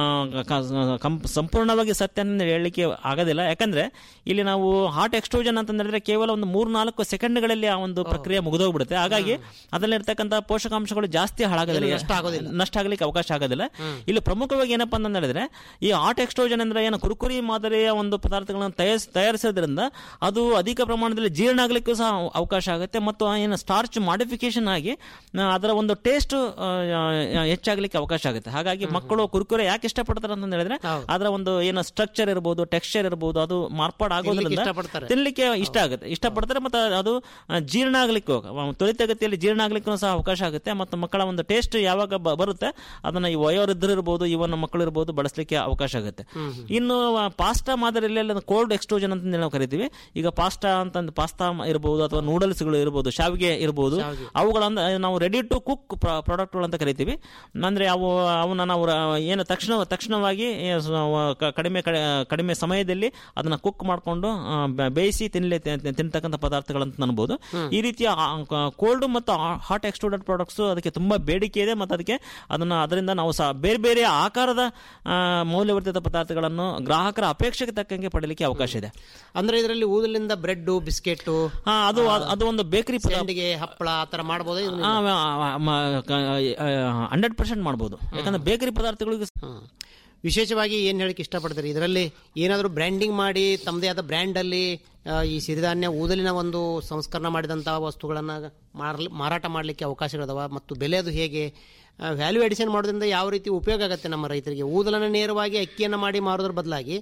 ಕ- ಕಂ- ಸಂಪೂರ್ಣವಾಗಿ ಸತ್ಯ ಅಂತ ಹೇಳಲಿಕ್ಕೆ ಆಗೋದಿಲ್ಲ ಯಾಕಂದ್ರೆ ಇಲ್ಲಿ ನಾವು ಹಾಟ್ ಎಕ್ಸ್ಟ್ರೂಷನ್ ಅಂತ ಹೇಳಿದ್ರೆ ಕೇವಲ ಒಂದು ಮೂರ್ ನಾಲ್ಕು ಸೆಕೆಂಡ್ಗಳಲ್ಲಿ ಆ ಒಂದು ಪ್ರಕ್ರಿಯೆ ಮುಗಿದೋಗ್ಬಿಡುತ್ತೆ ಹಾಗಾಗಿ ಅದರಲ್ಲಿರ್ತಕ್ಕಂಥ ಪೋಷಕಾಂಶಗಳು ಜಾಸ್ತಿ ಹಾಳಾಗೋದಿಲ್ಲ ನಷ್ಟ ಆಗೋದಿಲ್ಲ. ನಷ್ಟ ಆಗ್ಲಿಕ್ಕೆ ಅವಕಾಶ ಆಗೋದಿಲ್ಲ ಇಲ್ಲಿ ಪ್ರಮುಖವಾಗಿ ಏನಪ್ಪಾ ಅಂತ ಹೇಳಿದ್ರೆ ಈ ಹಾಟ್ ಎಕ್ಸ್ಟ್ರೋಜನ್ ಅಂದ್ರೆ ಏನು ಕುರುಕುರಿ ಮಾದರಿಯ ಒಂದು ಪದಾರ್ಥಗಳನ್ನು ತಯಾರಿಸ್ ತಯಾರಿಸೋದ್ರಿಂದ ಅದು ಅಧಿಕ ಪ್ರಮಾಣದಲ್ಲಿ ಜೀರ್ಣ ಆಗ್ಲಿಕ್ಕೂ ಸಹ ಅವಕಾಶ ಆಗುತ್ತೆ ಮತ್ತು ಆ ಏನು ಸ್ಟಾರ್ಚ್ ಮಾಡಿಫಿಕೇಶನ್ ಆಗಿ ಆ, ಅದರ ಒಂದು ಟೇಸ್ಟ್ ಹೆಚ್ಚಾಗ್ಲಿಕ್ಕೆ ಅವಕಾಶ ಆಗುತ್ತೆ ಹಾಗಾಗಿ ಮಕ್ಕಳು ಕುರುಕುರೆ ಯಾಕೆ ಇಷ್ಟಪಡ್ತಾರೆ ಅಂತ ಹೇಳಿದ್ರೆ ಅದರ ಒಂದು ಏನು ಸ್ಟ್ರಕ್ಚರ್ ಇರ್ಬೋದು ಟೆಕ್ಸ್ಚರ್ ಇರ್ಬೋದು ಅದು ಮಾರ್ಪಾಡು ಆಗೋದ್ರಿಂದ ಇಷ್ಟಪಡ್ತಾರೆ. ತಿನ್ಲಿಕ್ಕೆ ಇಷ್ಟ ಆಗುತ್ತೆ ಇಷ್ಟಪಡ್ತಾರೆ ಮತ್ತು ಅದು ಆ, ಜೀರ್ಣ ಆಗ್ಲಿಕ್ಕೂ ಅಹ್, ತ್ವರಿತಗತಿಯಲ್ಲಿ ಜೀರ್ಣ ಆಗ್ಲಿಕ್ಕೂ ಸಹ ಅವಕಾಶ ಆಗುತ್ತೆ ಮತ್ತು ಮಕ್ಕಳ ಒಂದು ಟೇಸ್ಟ್ ಯಾವಾಗ ಬ- ಬರುತ್ತೆ ಅದನ್ನ ಈ ವಯೋವೃದ್ಧರು ಇರ್ಬೋದು ಇವನ್ನ ಮಕ್ಕಳು ಇರ್ಬೋದು ಬಳಸಲಿಕ್ಕೆ ಅವಕಾಶ ಆಗುತ್ತೆ ಇನ್ನು ಆ, ಪಾಸ್ಟಾ ಮಾದರಿಯಲ್ಲಿ ಕೋಲ್ಡ್ ಎಕ್ಸ್ಟ್ರೋಜನ್ ಅಂತ ನಾವು ಕರಿತೀವಿ ಈಗ ಪಾಸ್ಟಾ ಅಂತಂದು ಪಾಸ್ತಾ ಇರ್ಬೋದು ಅಥವಾ ನೂಡಲ್ಸ್ಗಳು ಇರ್ಬೋದು ಶಾವಿಗೆ ಇರ್ಬೋದು ಅವುಗಳನ್ನ ನಾವು ರೆಡಿ ಟು ಕುಕ್ ಪ್ರಾಡಕ್ಟ್ಗಳು ಅಂತ ಕರಿತೀವಿ ಅಂದ್ರೆ ಅವು ಅವನ್ನ ನಾವು ರ- ಏನು ತಕ್ಷಣ ತಕ್ಷಣವಾಗಿ ಏ, ಸ- ವ- ಕ- ಕಡಿಮೆ ಕಡೆ- ಕಡಿಮೆ ಸಮಯದಲ್ಲಿ ಅದನ್ನ ಕುಕ್ ಮಾಡಿಕೊಂಡು ಬೇಯಿಸಿ ತಿನ್ಲಿ ತಿ- ತಿನ್ತಕ್ಕಂಥ ಪದಾರ್ಥಗಳಂತ ಅನ್ಬೋದು ಈ ರೀತಿಯ ಕೋಲ್ಡ್ ಮತ್ತು ಹಾಟ್ ಎಕ್ಸ್ಟ್ರೂಡೆಡ್ ಪ್ರಾಡಕ್ಟ್ಸ್ ಅದಕ್ಕೆ ತುಂಬಾ ಬೇಡಿಕೆ ಇದೆ ಮತ್ತು ಅದಕ್ಕೆ ಅದನ್ನ ಅದರಿಂದ ನಾವು ಸಹ ಬೇರೆ ಬೇರೆ ಆಕಾರದ ಆ, ಮೌಲ್ಯವರ್ಧಿತ ಪದಾರ್ಥಗಳನ್ನು ಗ್ರಾಹಕರ ಅಪೇಕ್ಷೆಗೆ ತಕ್ಕಂಗೆ ಪಡಲಿಕ್ಕೆ ಅವಕಾಶ ಇದೆ ಅಂದ್ರೆ ಇದರಲ್ಲಿ ಊದಲಿಂದ ಬ್ರೆಡ್ ಬಿಸ್ಕೆಟ್ ಆ, ಅದು ಅದು ಒಂದು ಬೇಕರಿ ಪದಾರ್ಥ ಸಂಡಿಗೆ ಹಪ್ಪಳ ಆ ತರ ಮಾಡಬಹುದು ಹಂಡ್ರೆಡ್ ಪರ್ಸೆಂಟ್ ಮಾಡ್ಬೋದು ಯಾಕಂದ್ರೆ ಬೇಕರಿ ಪದಾರ್ಥಗಳಿಗೆ ವಿಶೇಷವಾಗಿ ಏನು ಹೇಳಕ್ಕೆ ಇಷ್ಟಪಡ್ತೀರಿ ಇದರಲ್ಲಿ ಏನಾದರೂ ಬ್ರ್ಯಾಂಡಿಂಗ್ ಮಾಡಿ ತಮ್ಮದೇ ಆದ ಬ್ರ್ಯಾಂಡಲ್ಲಿ ಆ, ಈ ಸಿರಿಧಾನ್ಯ ಊದಲಿನ ಒಂದು ಸಂಸ್ಕರಣ ಮಾಡಿದಂಥ ವಸ್ತುಗಳನ್ನು ಮಾರ್ಲಿ ಮಾರಾಟ ಮಾಡಲಿಕ್ಕೆ ಅವಕಾಶಗಳಿದಾವ ಮತ್ತು ಬೆಲೆ ಅದು ಹೇಗೆ ವ್ಯಾಲ್ಯೂ ಎಡಿಷನ್ ಮಾಡೋದ್ರಿಂದ ಯಾವ ರೀತಿ ಉಪಯೋಗ ಆಗುತ್ತೆ ನಮ್ಮ ರೈತರಿಗೆ ಊದಲನ್ನು ನೇರವಾಗಿ ಅಕ್ಕಿಯನ್ನು ಮಾಡಿ ಮಾರೋದ್ರ ಬದಲಾಗಿ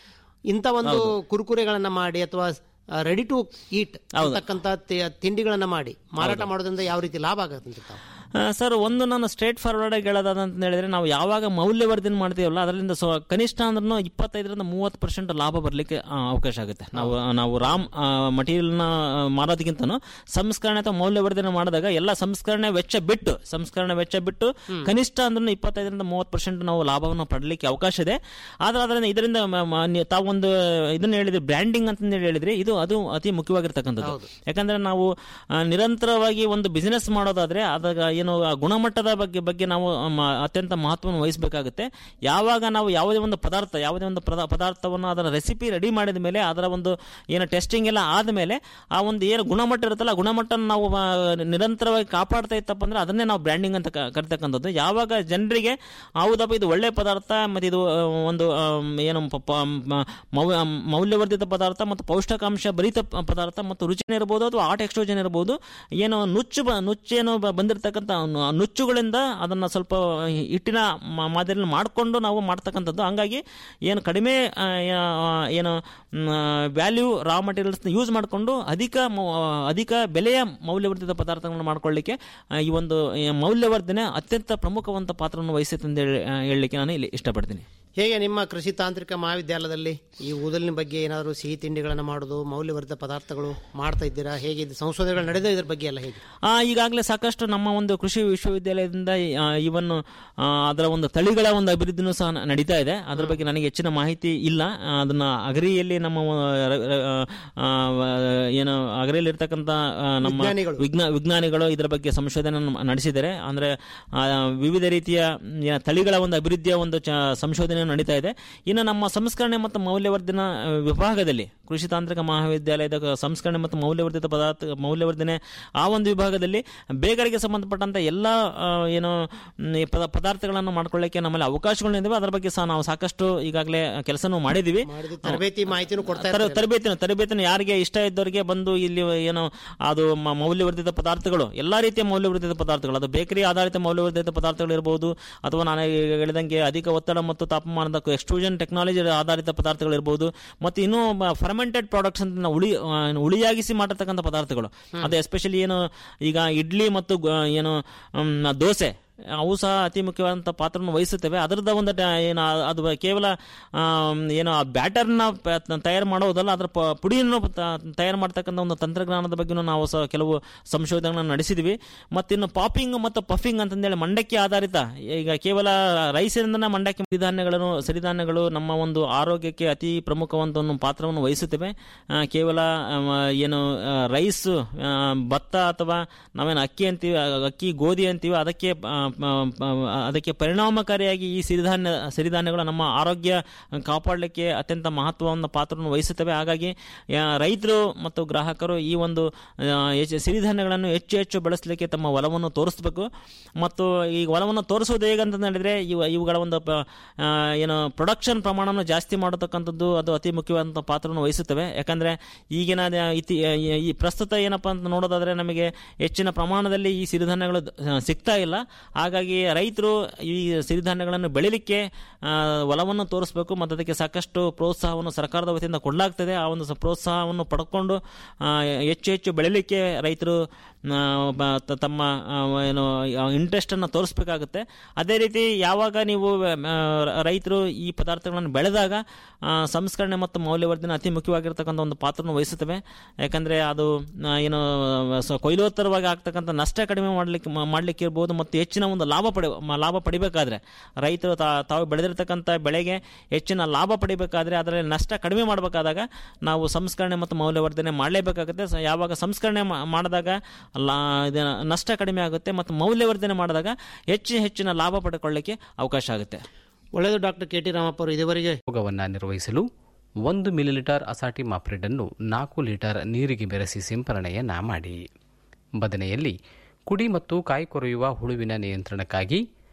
ಇಂಥ ಒಂದು ಕುರುಕುರೆಗಳನ್ನು ಮಾಡಿ ಅಥವಾ ರೆಡಿ ಟು ಈಟ್ ಅಂತಕ್ಕಂಥ ತಿ- ತಿಂಡಿಗಳನ್ನು ಮಾಡಿ ಮಾರಾಟ ಮಾಡೋದ್ರಿಂದ ಯಾವ ರೀತಿ ಲಾಭ ಆಗುತ್ತೆ ಅಂತ ತಾವು ಆ, ಸರ್ ಒಂದು ನಾನು ಸ್ಟ್ರೇಟ್ ಫಾರ್ವರ್ಡ್ ಆಗಿ ಹೇಳೋದಂತ ಹೇಳಿದ್ರೆ ನಾವು ಯಾವಾಗ ಮೌಲ್ಯವರ್ಧನೆ ಮಾಡ್ತೀವಲ್ಲ ಅದರಿಂದ ಸೊ ಕನಿಷ್ಠ ಅಂದ್ರೂ ಇಪ್ಪತ್ತೈದರಿಂದ ಮೂವತ್ತು ಪರ್ಸೆಂಟ್ ಲಾಭ ಬರಲಿಕ್ಕೆ ಅವಕಾಶ ಆಗುತ್ತೆ ನಾವು ನಾವು ರಾಮ್ ಮಟೀರಿಯಲ್ನ ಮಾರೋದಕ್ಕಿಂತನೂ ಸಂಸ್ಕರಣೆ ಅಥವಾ ಮೌಲ್ಯವರ್ಧನೆ ಮಾಡಿದಾಗ ಎಲ್ಲ ಸಂಸ್ಕರಣೆ ವೆಚ್ಚ ಬಿಟ್ಟು ಸಂಸ್ಕರಣೆ ವೆಚ್ಚ ಬಿಟ್ಟು ಕನಿಷ್ಠ ಅಂದ್ರೂ ಇಪ್ಪತ್ತೈದರಿಂದ ಮೂವತ್ತು ಪರ್ಸೆಂಟ್ ನಾವು ಲಾಭವನ್ನು ಪಡಲಿಕ್ಕೆ ಅವಕಾಶ ಇದೆ ಆದ್ರೆ ಅದರಿಂದ ಇದರಿಂದ ಮ- ಮ- ನೀವು ತಾವೊಂದು ಇದನ್ನ ಹೇಳಿದ್ರಿ ಬ್ರ್ಯಾಂಡಿಂಗ್ ಅಂತ ಹೇಳಿದ್ರಿ ಇದು ಅದು ಅತಿ ಮುಖ್ಯವಾಗಿರ್ತಕ್ಕಂಥದ್ದು ಯಾಕಂದ್ರೆ ನಾವು ಆ, ನಿರಂತರವಾಗಿ ಒಂದು ಬಿಸಿನೆಸ್ ಮಾಡೋದಾದ್ರೆ ಅದಾಗ ಏನು ಆ ಗುಣಮಟ್ಟದ ಬಗ್ಗೆ ಬಗ್ಗೆ ನಾವು ಮ- ಅತ್ಯಂತ ಮಹತ್ವವನ್ನು ವಹಿಸಬೇಕಾಗುತ್ತೆ ಯಾವಾಗ ನಾವು ಯಾವುದೇ ಒಂದು ಪದಾರ್ಥ ಯಾವುದೇ ಒಂದು ಪದ- ಪದಾರ್ಥವನ್ನು ಅದರ ರೆಸಿಪಿ ರೆಡಿ ಮಾಡಿದ ಮೇಲೆ ಅದರ ಒಂದು ಏನು ಟೆಸ್ಟಿಂಗ್ ಎಲ್ಲ ಆದಮೇಲೆ ಆ ಒಂದು ಏನು ಗುಣಮಟ್ಟ ಇರುತ್ತಲ್ಲ ಆ ಗುಣಮಟ್ಟನ ನಾವು ಆ, ನಿರಂತರವಾಗಿ ಕಾಪಾಡ್ತಾ ಇತ್ತಪ್ಪ ಅಂದ್ರೆ ಅದನ್ನೇ ನಾವು ಬ್ರ್ಯಾಂಡಿಂಗ್ ಅಂತ ಕ- ಕರಿತಕ್ಕಂಥದ್ದು ಯಾವಾಗ ಜನರಿಗೆ ಹೌದಪ್ಪ ಇದು ಒಳ್ಳೆ ಪದಾರ್ಥ ಮತ್ತು ಇದು ಆ, ಒಂದು ಆ, ಏನು ಪ- ಪ- ಮ- ಮೌ- ಮೌಲ್ಯವರ್ಧಿತ ಪದಾರ್ಥ ಮತ್ತು ಪೌಷ್ಟಿಕಾಂಶ ಭರಿತ ಪ- ಪದಾರ್ಥ ಮತ್ತು ರುಚಿನ ಇರ್ಬೋದು ಅಥವಾ ಆಟ್ ಎಕ್ಸ್ಟ್ರೋಜನ್ ಇರ್ಬೋದು ಏನು ನುಚ್ಚು ಬ ನುಚ್ಚೇನು ಬ- ಬಂದಿರತಕ್ಕಂಥ ನು- ನುಚ್ಚುಗಳಿಂದ ಅದನ್ನು ಸ್ವಲ್ಪ ಹಿಟ್ಟಿನ ಮ- ಮಾದರಿಯಲ್ಲಿ ಮಾಡಿಕೊಂಡು ನಾವು ಮಾಡ್ತಕ್ಕಂಥದ್ದು ಹಂಗಾಗಿ ಏನು ಕಡಿಮೆ ಆ, ಯಾ- ಏನು ವ್ಯಾಲ್ಯೂ ರಾ ಮಟೀರಿಯಲ್ಸ್ನ ಯೂಸ್ ಮಾಡಿಕೊಂಡು ಅಧಿಕ ಮೌ- ಅಧಿಕ ಬೆಲೆಯ ಮೌಲ್ಯವರ್ಧಿತ ಪದಾರ್ಥಗಳನ್ನು ಮಾಡ್ಕೊಳ್ಳಿಕ್ಕೆ ಆ, ಈ ಒಂದು ಆ, ಮೌಲ್ಯವರ್ಧನೆ ಅತ್ಯಂತ ಪ್ರಮುಖವಂತ ಪಾತ್ರವನ್ನು ವಹಿಸುತ್ತೆ ಅಂತ ಹೇಳಿ- ಆ, ಹೇಳಲಿಕ್ಕೆ ನಾನು ಇಲ್ಲಿ ಇಷ್ಟಪಡ್ತೀನಿ ಹೇಗೆ ನಿಮ್ಮ ಕೃಷಿ ತಾಂತ್ರಿಕ ಮಹಾವಿದ್ಯಾಲಯದಲ್ಲಿ ಈ ಊದಲಿನ ಬಗ್ಗೆ ಏನಾದರೂ ಸಿಹಿ ತಿಂಡಿಗಳನ್ನು ಮಾಡೋದು ಮೌಲ್ಯವರ್ಧಿತ ಪದಾರ್ಥಗಳು ಮಾಡ್ತಾ ಇದ್ದೀರಾ ಹೇಗೆ ಇದು ಸಂಶೋಧನೆಗಳು ನಡೆದ ಇದ್ರ ಬಗ್ಗೆ ಎಲ್ಲ ಹೇಗೆ ಆ, ಈಗಾಗಲೇ ಸಾಕಷ್ಟು ನಮ್ಮ ಒಂದು ಕೃಷಿ ವಿಶ್ವವಿದ್ಯಾಲಯದಿಂದ ಇವನ್ ಅದರ ಒಂದು ತಳಿಗಳ ಒಂದು ಅಭಿವೃದ್ಧಿನೂ ಸಹ ನ- ನಡೀತಾ ಇದೆ ಅದ್ರ ಬಗ್ಗೆ ನನಗೆ ಹೆಚ್ಚಿನ ಮಾಹಿತಿ ಇಲ್ಲ ಆ, ಅದನ್ನ ಅಗರಿಯಲ್ಲಿ ನಮ್ಮ ಆ, ರ- ರ- ಆ, ಏನು ಅಗರಿಯಲ್ಲಿ ಇರ್ತಕ್ಕಂಥ ಆ, ನಮ್ಮ ವಿಜ್ಞಾನಿಗಳು. ವಿಜ್ಞಾ ವಿಜ್ಞಾನಿಗಳು ಇದರ ಬಗ್ಗೆ ಸಂಶೋಧನೆ ನಡೆಸಿದ್ದಾರೆ ಅಂದ್ರೆ ಆ, ವಿವಿಧ ರೀತಿಯ ಮ್, ಏನ ತಳಿಗಳ ಒಂದು ಅಭಿವೃದ್ಧಿಯ ಒಂದು ಚ- ಸಂಶೋಧನೆ ನಡೀತಾ ಇದೆ ಇನ್ನು ನಮ್ಮ ಸಂಸ್ಕರಣೆ ಮತ್ತು ಮೌಲ್ಯವರ್ಧನ ಆ, ವಿಭಾಗದಲ್ಲಿ ಕೃಷಿ ತಾಂತ್ರಿಕ ಮಹಾವಿದ್ಯಾಲಯದ ಕ- ಸಂಸ್ಕರಣೆ ಮತ್ತು ಮೌಲ್ಯವರ್ಧಿತ ಪದಾರ್ಥ ಮೌಲ್ಯವರ್ಧನೆ ಆ ಒಂದು ವಿಭಾಗದಲ್ಲಿ ಬೇಕರಿಗೆ ಸಂಬಂಧಪಟ್ಟಂತ ಎಲ್ಲ ಆ, ಏನು ಮ್, ಈ ಪದ ಪದಾರ್ಥಗಳನ್ನು ಮಾಡ್ಕೊಳ್ಳಿಕ್ಕೆ ನಮ್ಮಲ್ಲಿ ಅವಕಾಶಗಳಿದ್ದಾವೆ ಅದರ ಬಗ್ಗೆ ಸಹ ನಾವು ಸಾಕಷ್ಟು ಈಗಾಗಲೇ ಕೆಲಸನೂ ಮಾಡಿದ್ದೀವಿ ಮಾಡಿದ ತರಬೇತಿ ಮಾಹಿತಿನೂ ಕೊಡ್ತಾ ತರ- ತರಬೇತಿನ ತರಬೇತಿನ ಯಾರಿಗೆ ಇಷ್ಟ ಇದ್ದವರಿಗೆ ಬಂದು ಇಲ್ಲಿ ಏನು ಅದು ಮ- ಮೌಲ್ಯವರ್ಧಿತ ಪದಾರ್ಥಗಳು ಎಲ್ಲಾ ರೀತಿಯ ಮೌಲ್ಯವರ್ಧಿತ ಪದಾರ್ಥಗಳು ಅದು ಬೇಕರಿ ಆಧಾರಿತ ಮೌಲ್ಯವರ್ಧಿತ ಪದಾರ್ಥಗಳು ಇರಬಹುದು ಅಥವಾ ನಾನು ಈಗ ಹೇಳಿದಂಗೆ ಅಧಿಕ ಒತ್ತಡ ಮತ್ತು ತಾಪಮಾನದ ಎಕ್ಸ್ಟ್ರೂಷನ್ ಟೆಕ್ನಾಲಜಿ ಆಧಾರಿತ ಪದಾರ್ಥಗಳು ಇರಬಹುದು ಮತ್ತು ಇನ್ನೂ ಫರ್ಮೆಂಟೆಡ್ ಪ್ರಾಡಕ್ಟ್ಸ್ ಅಂತ ನಾವು ಉಳಿ ಆ, ಉಳಿಯಾಗಿಸಿ ಮಾಡಿರ್ತಕ್ಕಂಥ ಪದಾರ್ಥಗಳು ಅದು ಎಸ್ಪೆಷಲಿ ಏನು ಈಗ ಇಡ್ಲಿ ಮತ್ತು ಗ- ಏನು ಮ್, ದೋಸೆ ಅವು ಸಹ ಅತಿ ಮುಖ್ಯವಾದಂಥ ಪಾತ್ರವನ್ನು ವಹಿಸುತ್ತವೆ ಅದರದ ಒಂದು ಟ- ಏನು ಆ- ಅದು ಕೇವಲ ಆಮ್, ಏನು ಆ ಬ್ಯಾಟರ್ನ ತಯಾರು ಮಾಡೋದಲ್ಲ ಅದರ ಪ- ಪುಡಿಯನ್ನು ತ- ತಯಾರು ಮಾಡ್ತಕ್ಕಂಥ ಒಂದು ತಂತ್ರಜ್ಞಾನದ ಬಗ್ಗೆನೂ ನಾವು ಸಹ ಕೆಲವು ಸಂಶೋಧನೆಗಳನ್ನು ನಡೆಸಿದ್ವಿ ಮತ್ತಿನ್ನು ಪಾಪಿಂಗ್ ಮತ್ತು ಪಫಿಂಗ್ ಅಂತಂದೇಳಿ ಮಂಡಕ್ಕಿ ಆಧಾರಿತ ಈಗ ಕೇವಲ ರೈಸಿನಿಂದ ಮಂಡಕ್ಕಿ ಸಿರಿಧಾನ್ಯಗಳನ್ನು ಸಿರಿಧಾನ್ಯಗಳು ನಮ್ಮ ಒಂದು ಆರೋಗ್ಯಕ್ಕೆ ಅತಿ ಪ್ರಮುಖವಂತ ಒಂದು ಪಾತ್ರವನ್ನು ವಹಿಸುತ್ತವೆ ಆ, ಕೇವಲ ಆಮ್, ಏನು ಆ, ರೈಸ್ ಆ, ಭತ್ತ ಅಥವಾ ನಾವೇನು ಅಕ್ಕಿ ಅಂತೀವಿ ಆ, ಅಕ್ಕಿ ಗೋಧಿ ಅಂತೀವಿ ಅದಕ್ಕೆ ಆ, ಆ, ಆ, ಅದಕ್ಕೆ ಪರಿಣಾಮಕಾರಿಯಾಗಿ ಈ ಸಿರಿಧಾನ್ಯ ಸಿರಿಧಾನ್ಯಗಳು ನಮ್ಮ ಆರೋಗ್ಯ ಕಾಪಾಡಲಿಕ್ಕೆ ಅತ್ಯಂತ ಮಹತ್ವವನ್ನು ಪಾತ್ರವನ್ನು ವಹಿಸುತ್ತವೆ ಹಾಗಾಗಿ ಆ, ರೈತರು ಮತ್ತು ಗ್ರಾಹಕರು ಈ ಒಂದು ಆ, ಹೆಚ್ಚು- ಸಿರಿಧಾನ್ಯಗಳನ್ನು ಹೆಚ್ಚು ಹೆಚ್ಚು ಬಳಸಲಿಕ್ಕೆ ತಮ್ಮ ಒಲವನ್ನು ತೋರಿಸಬೇಕು ಮತ್ತು ಈ ಒಲವನ್ನು ತೋರಿಸೋದು ಹೇಗಂತ ಹೇಳಿದ್ರೆ ಇವು ಇವುಗಳ ಒಂದು ಪ- ಆ, ಏನು ಪ್ರೊಡಕ್ಷನ್ ಪ್ರಮಾಣವನ್ನು ಜಾಸ್ತಿ ಮಾಡತಕ್ಕಂಥದ್ದು ಅದು ಅತಿ ಮುಖ್ಯವಾದಂಥ ಪಾತ್ರವನ್ನು ವಹಿಸುತ್ತವೆ ಯಾಕಂದ್ರೆ ಈಗಿನ ದ- ಇತಿ ಈ- ಈ ಪ್ರಸ್ತುತ ಏನಪ್ಪಾ ಅಂತ ನೋಡೋದಾದ್ರೆ ನಮಗೆ ಹೆಚ್ಚಿನ ಪ್ರಮಾಣದಲ್ಲಿ ಈ ಸಿರಿಧಾನ್ಯಗಳು ದ- ಸಿಗ್ತಾ ಇಲ್ಲ ಹಾಗಾಗಿ ರೈತರು ಈ ಸಿರಿಧಾನ್ಯಗಳನ್ನು ಬೆಳಿಲಿಕ್ಕೆ ಆ, ಒಲವನ್ನು ತೋರಿಸಬೇಕು ಮತ್ತು ಅದಕ್ಕೆ ಸಾಕಷ್ಟು ಪ್ರೋತ್ಸಾಹವನ್ನು ಸರ್ಕಾರದ ವತಿಯಿಂದ ಕೊಡಲಾಗ್ತದೆ ಆ ಒಂದು ಸ- ಪ್ರೋತ್ಸಾಹವನ್ನು ಪಡ್ಕೊಂಡು ಆ, ಹೆಚ್ಚು ಹೆಚ್ಚು ಬೆಳಿಲಿಕ್ಕೆ ರೈತರು ಆ, ಬ- ತ- ತಮ್ಮ ಆ, ಏನು ಇಂಟ್ರೆಸ್ಟ್ ಅನ್ನು ತೋರಿಸ್ಬೇಕಾಗುತ್ತೆ ಅದೇ ರೀತಿ ಯಾವಾಗ ನೀವು ಆ, ರೈತರು ಈ ಪದಾರ್ಥಗಳನ್ನು ಬೆಳೆದಾಗ ಆ, ಸಂಸ್ಕರಣೆ ಮತ್ತು ಮೌಲ್ಯವರ್ಧನೆ ಅತಿ ಮುಖ್ಯವಾಗಿರ್ತಕ್ಕಂಥ ಒಂದು ಪಾತ್ರವನ್ನು ವಹಿಸುತ್ತವೆ ಯಾಕಂದ್ರೆ ಅದು ಆ, ಏನು ಸ- ಕೊಯ್ಲೋತ್ತರವಾಗಿ ಆಗ್ತಕ್ಕಂಥ ನಷ್ಟ ಕಡಿಮೆ ಮಾಡಲಿಕ್ಕೆ ಮಾಡಲಿಕ್ಕೆ ಇರ್ಬೋದು ಮತ್ತು ಹೆಚ್ಚಿನ ಒಂದು ಲಾಭ ಪಡಿ ಮ- ಲಾಭ ಪಡಿಬೇಕಾದ್ರೆ ರೈತರು ತಾ- ತಾವು ಬೆಳೆದಿರ್ತಕ್ಕಂಥ ಬೆಳೆಗೆ ಹೆಚ್ಚಿನ ಲಾಭ ಪಡಿಬೇಕಾದ್ರೆ ಅದರಲ್ಲಿ ನಷ್ಟ ಕಡಿಮೆ ಮಾಡಬೇಕಾದಾಗ ನಾವು ಸಂಸ್ಕರಣೆ ಮತ್ತು ಮೌಲ್ಯವರ್ಧನೆ ಮಾಡಲೇಬೇಕಾಗುತ್ತೆ ಸ- ಯಾವಾಗ ಸಂಸ್ಕರಣೆ ಮಾ- ಮಾಡಿದಾಗ ಲಾ ಇದು ನಷ್ಟ ಕಡಿಮೆ ಆಗುತ್ತೆ ಮತ್ತು ಮೌಲ್ಯವರ್ಧನೆ ಮಾಡಿದಾಗ ಹೆಚ್ಚು ಹೆಚ್ಚಿನ ಲಾಭ ಪಡ್ಕೊಳ್ಳಿಕ್ಕೆ ಅವಕಾಶ ಆಗುತ್ತೆ ಒಳ್ಳೆಯದು ಡಾಕ್ಟರ್ ಕೆ ಟಿ ರಾಮಪ್ಪ ಅವರು ಇದುವರೆಗೆ ರೋಗವನ್ನು ನಿರ್ವಹಿಸಲು ಒಂದು ಮಿಲಿಲೀಟರ್ ಅಸಾಟಿ ಮಾಪ್ರಿಡನ್ನು ನಾಲ್ಕು ಲೀಟರ್ ನೀರಿಗೆ ಬೆರೆಸಿ ಸಿಂಪರಣೆಯನ್ನ ಮಾಡಿ ಬದನೆಯಲ್ಲಿ ಕುಡಿ ಮತ್ತು ಕಾಯಿ ಕೊರೆಯುವ ಹುಳುವಿನ ನಿಯಂತ್ರಣಕ್ಕಾಗಿ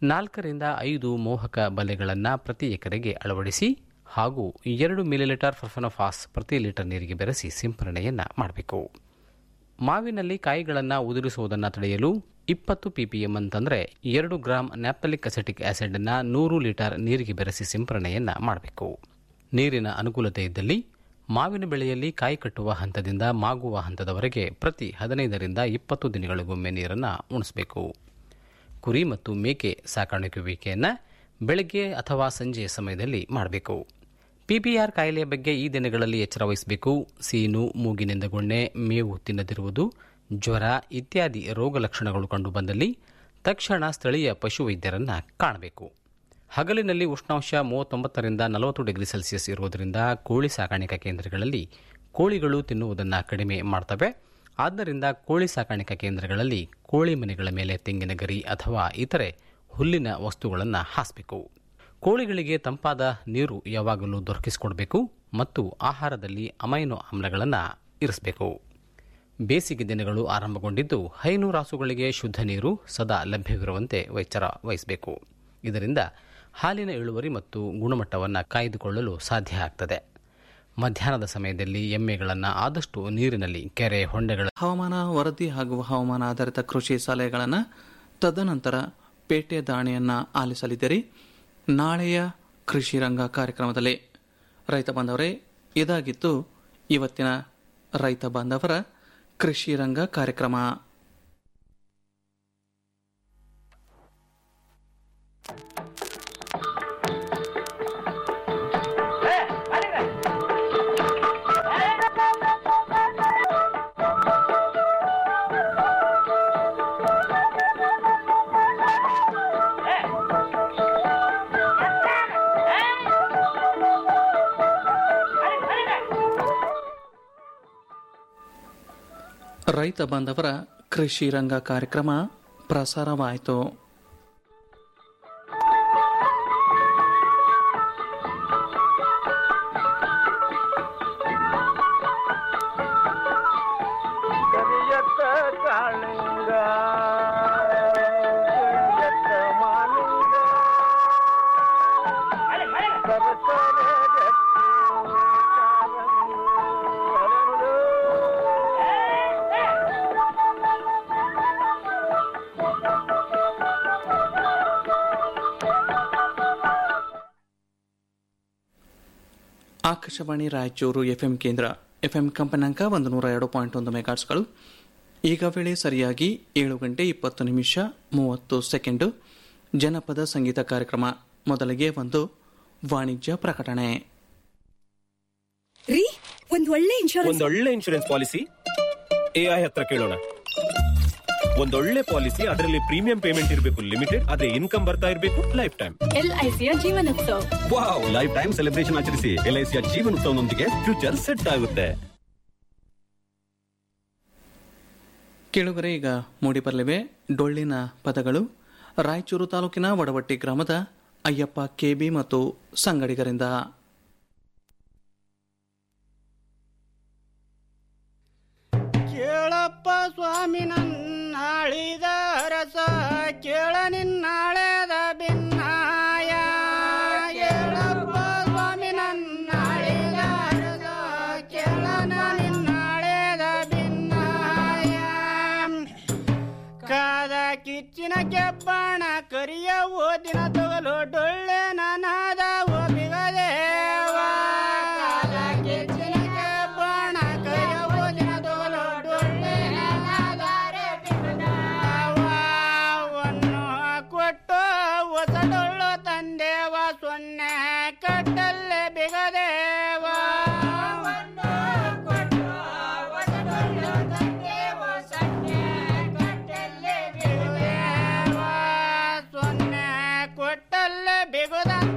ನಾಲ್ಕರಿಂದ ಐದು ಮೋಹಕ ಬಲೆಗಳನ್ನು ಪ್ರತಿ ಎಕರೆಗೆ ಅಳವಡಿಸಿ ಹಾಗೂ ಎರಡು ಮಿಲಿಲೀಟರ್ ಫರ್ಫನಫಾಸ್ ಪ್ರತಿ ಲೀಟರ್ ನೀರಿಗೆ ಬೆರೆಸಿ ಸಿಂಪರಣೆಯನ್ನು ಮಾಡಬೇಕು ಮಾವಿನಲ್ಲಿ ಕಾಯಿಗಳನ್ನು ಉದುರಿಸುವುದನ್ನು ತಡೆಯಲು ಇಪ್ಪತ್ತು ಪಿಪಿಎಂ ಅಂತಂದರೆ ಎರಡು ಗ್ರಾಂ ನ್ಯಾಪ್ತಲಿಕ್ ಅಸೆಟಿಕ್ ಆಸಿಡನ್ನು ನೂರು ಲೀಟರ್ ನೀರಿಗೆ ಬೆರೆಸಿ ಸಿಂಪರಣೆಯನ್ನು ಮಾಡಬೇಕು ನೀರಿನ ಅನುಕೂಲತೆ ಇದ್ದಲ್ಲಿ ಮಾವಿನ ಬೆಳೆಯಲ್ಲಿ ಕಾಯಿ ಕಟ್ಟುವ ಹಂತದಿಂದ ಮಾಗುವ ಹಂತದವರೆಗೆ ಪ್ರತಿ ಹದಿನೈದರಿಂದ ಇಪ್ಪತ್ತು ದಿನಗಳಿಗೊಮ್ಮೆ ನೀರನ್ನು ಉಣಿಸಬೇಕು ಕುರಿ ಮತ್ತು ಮೇಕೆ ಸಾಕಾಣಿಸುವಿಕೆಯನ್ನು ಬೆಳಗ್ಗೆ ಅಥವಾ ಸಂಜೆಯ ಸಮಯದಲ್ಲಿ ಮಾಡಬೇಕು ಪಿಪಿಆರ್ ಕಾಯಿಲೆಯ ಬಗ್ಗೆ ಈ ದಿನಗಳಲ್ಲಿ ಎಚ್ಚರ ವಹಿಸಬೇಕು ಸೀನು ಮೂಗಿನಿಂದ ಗೊಣ್ಣೆ ಮೇವು ತಿನ್ನದಿರುವುದು ಜ್ವರ ಇತ್ಯಾದಿ ರೋಗ ಲಕ್ಷಣಗಳು ಕಂಡುಬಂದಲ್ಲಿ ತಕ್ಷಣ ಸ್ಥಳೀಯ ಪಶುವೈದ್ಯರನ್ನು ಕಾಣಬೇಕು ಹಗಲಿನಲ್ಲಿ ಉಷ್ಣಾಂಶ ಮೂವತ್ತೊಂಬತ್ತರಿಂದ ನಲವತ್ತು ಡಿಗ್ರಿ ಸೆಲ್ಸಿಯಸ್ ಇರುವುದರಿಂದ ಕೋಳಿ ಸಾಕಾಣಿಕಾ ಕೇಂದ್ರಗಳಲ್ಲಿ ಕೋಳಿಗಳು ತಿನ್ನುವುದನ್ನು ಕಡಿಮೆ ಮಾಡ್ತವೆ ಆದ್ದರಿಂದ ಕೋಳಿ ಸಾಕಾಣಿಕಾ ಕೇಂದ್ರಗಳಲ್ಲಿ ಕೋಳಿ ಮನೆಗಳ ಮೇಲೆ ತೆಂಗಿನ ಗರಿ ಅಥವಾ ಇತರೆ ಹುಲ್ಲಿನ ವಸ್ತುಗಳನ್ನು ಹಾಸಬೇಕು ಕೋಳಿಗಳಿಗೆ ತಂಪಾದ ನೀರು ಯಾವಾಗಲೂ ದೊರಕಿಸಿಕೊಡಬೇಕು ಮತ್ತು ಆಹಾರದಲ್ಲಿ ಅಮೈನೋ ಆಮ್ಲಗಳನ್ನು ಇರಿಸಬೇಕು ಬೇಸಿಗೆ ದಿನಗಳು ಆರಂಭಗೊಂಡಿದ್ದು ಹೈನು ರಾಸುಗಳಿಗೆ ಶುದ್ಧ ನೀರು ಸದಾ ಲಭ್ಯವಿರುವಂತೆ ಎಚ್ಚರ ವಹಿಸಬೇಕು ಇದರಿಂದ ಹಾಲಿನ ಇಳುವರಿ ಮತ್ತು ಗುಣಮಟ್ಟವನ್ನು ಕಾಯ್ದುಕೊಳ್ಳಲು ಸಾಧ್ಯ ಆಗ್ತದೆ ಮಧ್ಯಾಹ್ನದ ಸಮಯದಲ್ಲಿ ಎಮ್ಮೆಗಳನ್ನು ಆದಷ್ಟು ನೀರಿನಲ್ಲಿ ಕೆರೆ ಹೊಂಡೆಗಳ ಹವಾಮಾನ ವರದಿ ಹಾಗೂ ಹವಾಮಾನ ಆಧಾರಿತ ಕೃಷಿ ಸಲಹೆಗಳನ್ನು ತದನಂತರ ಪೇಟೆ ದಾಣೆಯನ್ನ ಆಲಿಸಲಿದ್ದೀರಿ ನಾಳೆಯ ಕೃಷಿ ರಂಗ ಕಾರ್ಯಕ್ರಮದಲ್ಲಿ ರೈತ ಬಾಂಧವರೇ ಇದಾಗಿತ್ತು ಇವತ್ತಿನ ರೈತ ಬಾಂಧವರ ಕೃಷಿ ರಂಗ ಕಾರ್ಯಕ್ರಮ ರೈತ ಬಾಂಧವರ ಕೃಷಿ ರಂಗ ಕಾರ್ಯಕ್ರಮ ಪ್ರಸಾರವಾಯಿತು ಕರಿಯತ್ತ ಕಾಳಿಂಗ ಕರಿಯತ್ತ ಮಾಲಿಂಗ ಸರಸರ ಗಟ್ಟಿ ಕಾಲಂಗಿ ಹರಳು. ಆಕಾಶವಾಣಿ ರಾಯಚೂರು ಎಫ್ಎಂ ಕೇಂದ್ರ ಎಫ್ಎಂ ಕಂಪನಾಂಕ ಒಂದು ನೂರ ಎರಡು ಪಾಯಿಂಟ್ ಒಂದು ಮೆಗಾಟ್ಸ್ಗಳು ಈಗ ವೇಳೆ ಸರಿಯಾಗಿ ಏಳು ಗಂಟೆ ಇಪ್ಪತ್ತು ನಿಮಿಷ ಮೂವತ್ತು ಸೆಕೆಂಡು ಜನಪದ ಸಂಗೀತ ಕಾರ್ಯಕ್ರಮ ಮೊದಲಿಗೆ ಒಂದು ವಾಣಿಜ್ಯ ಪ್ರಕಟಣೆ ರೀ ಒಂದ್ ಒಳ್ಳೆ ಇನ್ಶೂರೆನ್ಸ್ ಒಂದೊಳ್ಳೆ ಇನ್ಶೂರೆನ್ಸ್ ಪಾಲಿಸಿ ಎಐ ಹತ್ರ ಕೇಳೋಣ ಒಂದೊಳ್ಳೆ ಪಾಲಿಸಿ ಅದರಲ್ಲಿ ಪ್ರೀಮಿಯಂ ಪೇಮೆಂಟ್ ಇರಬೇಕು ಲಿಮಿಟೆಡ್ ಅದೇ ಇನ್ಕಮ್ ಬರ್ತಾ ಇರಬೇಕು ಲೈಫ್ ಟೈಮ್ ಎಲ್ಐಸಿಯ Jeevan Utsav wow lifetime celebration ಆಚರಿಸಿ ಎಲ್ಐಸಿಯ ಜೀವನೋತ್ಸವನೊಂದಿಗೆ ಫ್ಯೂಚರ್ ಸೆಟ್ ಆಗುತ್ತೆ ಕೇಳುಗರೆ ಈಗ ಮೂಡಿಬರಲಿವೆ ಡೊಳ್ಳಿನ ಪದಗಳು ರಾಯಚೂರು ತಾಲೂಕಿನ ವಡವಟ್ಟಿ ಗ್ರಾಮದ ಅಯ್ಯಪ್ಪ ಕೆಬಿ ಮತ್ತು ಸಂಗಡಿಗರಿಂದ ಕೇಳಪ್ಪ ಸ್ವಾಮಿ ನನ್ನಾಳಿದ ರಸ ಕೇಳ ನಿನ್ನಾಳೆದ ಭಿನ್ನಾಯ ಕೇಳಪ್ಪ ಸ್ವಾಮಿ ನನ್ನಾಳಿದ ರಸ ಕೇಳ ನಿನ್ನಾಳೆದ ಭಿನ್ನಾಯ ಕಾದ ಕಿಚ್ಚಿನ ಕೆಬ್ಬಣ ಕರಿಯ ಓದಿನ ತೊಗಲು ಡೊಳ್ಳೆ ನನದ ಒಬಿಗದೇವ ಕಾದ ಕಿಚ್ಚಿನ ಕೆಬ್ಬಣ ಕರಿಯ ಓದಿನ ತೊಗಲು ಡೊಳ್ಳೆ ನನದ ವನ್ನು ಕೊಟ್ಟು ಹೊಸ ಡೊಳ್ಳು ತಂದೇವ ಸೊನ್ನೆ ಕಟ್ಟಲ್ಲೇ ಬಿಗದೇವ ಕೊಟ್ಟು ಹೊಸ ಡೊಳ್ಳು ತಂದೇವ ಸೊನ್ನೆ ಕಟ್ಟಲ್ಲೇ ಬಿಗದೇವ ಸೊನ್ನೆ ಕೊಟ್ಟಲ್ಲೇ ಬಿಗುದಂತ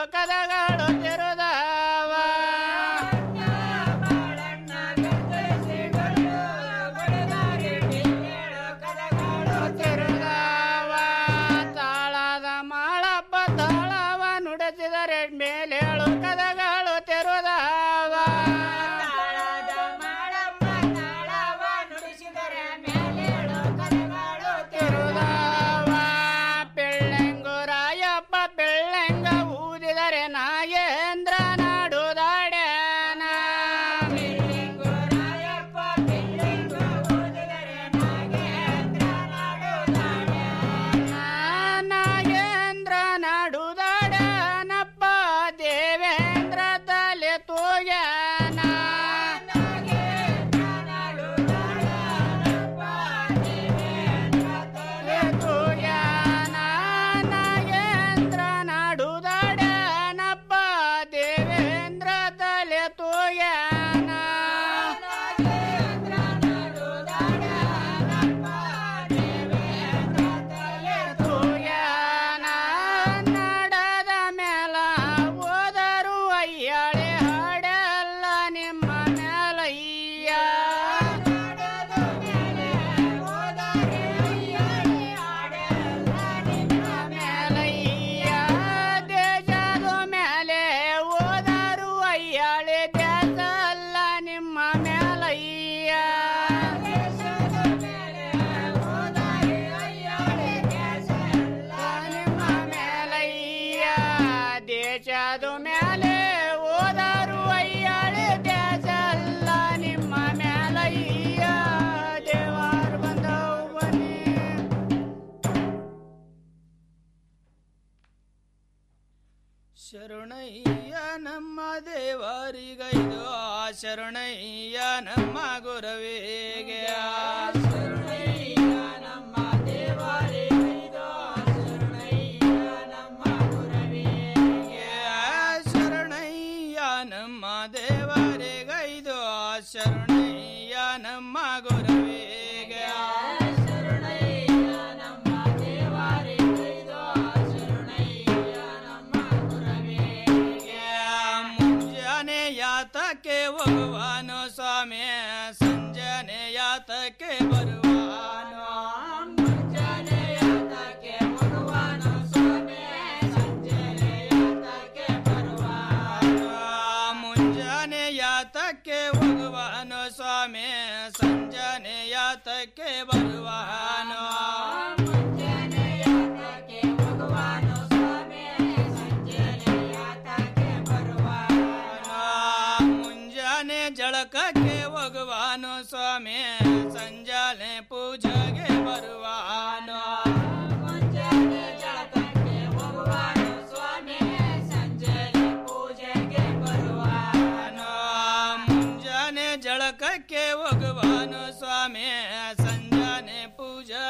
ಕದಗಳು ತೆರೆದವ ತೆರೆದವ ತಾಳದ ಮಾಳಪ್ಪ ತಾಳವ ನುಡಿಸಿದರೆ ಮೇಲೇಳು ಕದಗಳು ತೆರೆದವ ತೆರೆದವ ಬೆಳ್ಳಂಗುರಾಯಪ್ಪ ಬೆಳ್ಳಂಗ ಊದಿದರೆ ನಾಗೇಂದ್ರ ನಾಡುದಾಡ್ಯಾನ ನಾಗೇಂದ್ರ ನಾಡುದಾಡ್ಯಾನಪ್ಪ ದೇವೇಂದ್ರ ತಲೆ ತೋಗ್ಯಾನ ತೋಗ್ಯಾನ ನಾಗೇಂದ್ರ ನಾಡುದಾಡ್ಯಾನಪ್ಪ ದೇವೇಂದ್ರ ತಲೆ ತೋಗ್ಯಾನ ತೋಗ್ಯಾನ ನಡದ ಮೇಲ ಓದರು ಅಯ್ಯಾಳೆ ಹಾಡಲ್ಲ ನಿಮ್ಮ ಮೇಲಯ್ಯ ಮೇಲಯ್ಯ ದೇಶದ ಮೇಲೆ ಓದರು ಅಯ್ಯಾಳೆ ದೇಶ ಅಲ್ಲ ನಿಮ್ಮ ಮೇಲಯ್ಯ ನಿಮ್ಮ ಮೇಲಯ್ಯ ದೇಶದ ಮೇಲೆ ಓದರು ಅಯ್ಯಾಳೆ ದೇಶ ಅಲ್ಲ ನಿಮ್ಮ ಮೇಲಯ್ಯ ದೇವಾರು ಬಂದವು ಬನ್ನಿ ಶರಣಯ್ಯ ನಮ್ಮ ದೇವರಿಗೈದು ಆ ಶರಣಯ್ಯ ನಮ್ಮ ಗುರವಿಗೆ ಆ ಶರಣಯ್ಯ ನಮ್ಮ ದೇವರಿಗೈದು ಆ ಶರಣಯ್ಯ ನಮ್ಮ ಗುರವಿಗೆ ಆ ಶರಣಯ್ಯ ನಮ್ಮ ದೇವರಿಗೈದು ಆ ಶರಣಯ್ಯ ನಮ್ಮ ಗುರವಿಗೆ ಆ ಶರಣಯ್ಯ ನಮ್ಮ ದೇವರಿಗೈದು ಆ ಶರಣಯ್ಯ ನಮ್ಮ ಮುಂಜಾನೆ ಯಾತಕ್ಕೆ ಹೋಗುವಾನು ಸ್ವಾಮಿ ಸಂಜನೆ ಯಾತಕ್ಕೆ ಬರುವಾನು ಮುಂಜಾನೆ ಯಾತಕ್ಕೆ ಹೋಗುವಾನು ಸ್ವಾಮಿ ಸಂಜನೆ ಯಾತಕ್ಕೆ ಬರುವಾನು ಮುಂಜಾನೆ ಯಾತಕ್ಕೆ ಹೋಗುವಾನು ಸ್ವಾಮಿ ಸಂಜನೆ ಯಾತಕ್ಕೆ ಬರುವಾನು ಮುಂಜಾನೆ ಯಾತಕ್ಕೆ ಹೋಗುವಾನು ಸ್ವಾಮಿ ಸಂಜನೆ ಯಾತಕ್ಕೆ ಬರುವಾನು ಮುಂಜಾನೆ ಜಳಕಕ್ಕೆ ಹೋಗುವಾನು ಸ್ವಾಮಿ ಸಂಜಾನೆ ಪೂಜೆಗೆ ಬರುವಾನು ಮುಂಜಾನೆ ಜಳಕಕ್ಕೆ ಹೋಗುವಾನು ಸ್ವಾಮಿ ಸಂಜಾನೆ ಪೂಜೆಗೆ ಬರುವಾನು ಮುಂಜಾನೆ ಜಳಕಕ್ಕೆ ಹೋಗುವಾನು ಸ್ವಾಮಿ ಸಂಜಾನೆ ಪೂಜೆ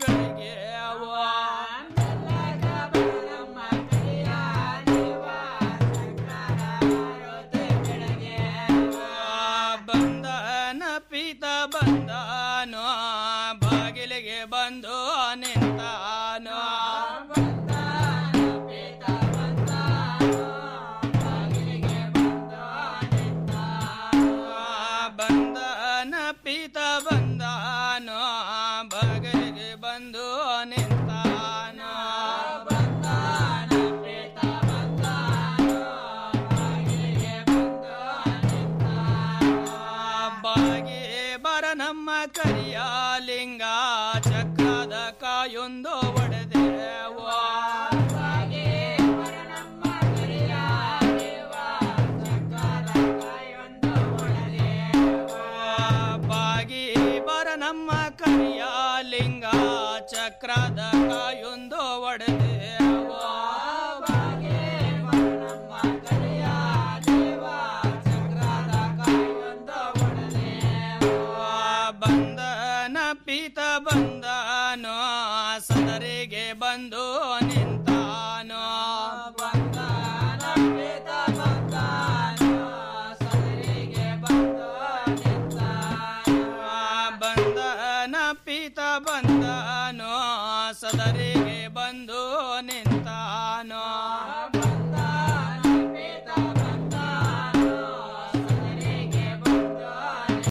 ಬೆಳಿಗ್ಗೆ ಬಂದನ ಪೀತ ಬಂದನೋ ಬಾಗಿಲಿಗೆ ಬಂದು ನಿಂತಾನೋ ಬಂದನ ಪೀತ ಬಂದನೋ ಬಾಗಿಲಿಗೆ ಬಂದು ನಿಂತಾನೋ ಬಾಗಿ ಬರ ನಮ್ಮ ಕರಿಯ ಲಿಂಗ ಚಕ್ರದ ಕಾಯೊಂದು ಒಡೆದೇವ ಬಾಗಿ ಬರ ನಮ್ಮ ಕರಿಯ ಲಿಂಗ ಚಕ್ರದ ಕಾಯೊಂದು ಒಡೆದೇವ ಬಂದನ ಪೀತ ಬಂದನೋ ಸದರಿಗೆ ಬಂದು ನಿಂತಾನೋ ಬಂದನ ಪೀತ ಬಂದನೋ ಸದರಿಗೆ ಬಂದು ನಿಂತಾನೋ ಬಂದನ ಪೀತ ಬಂದ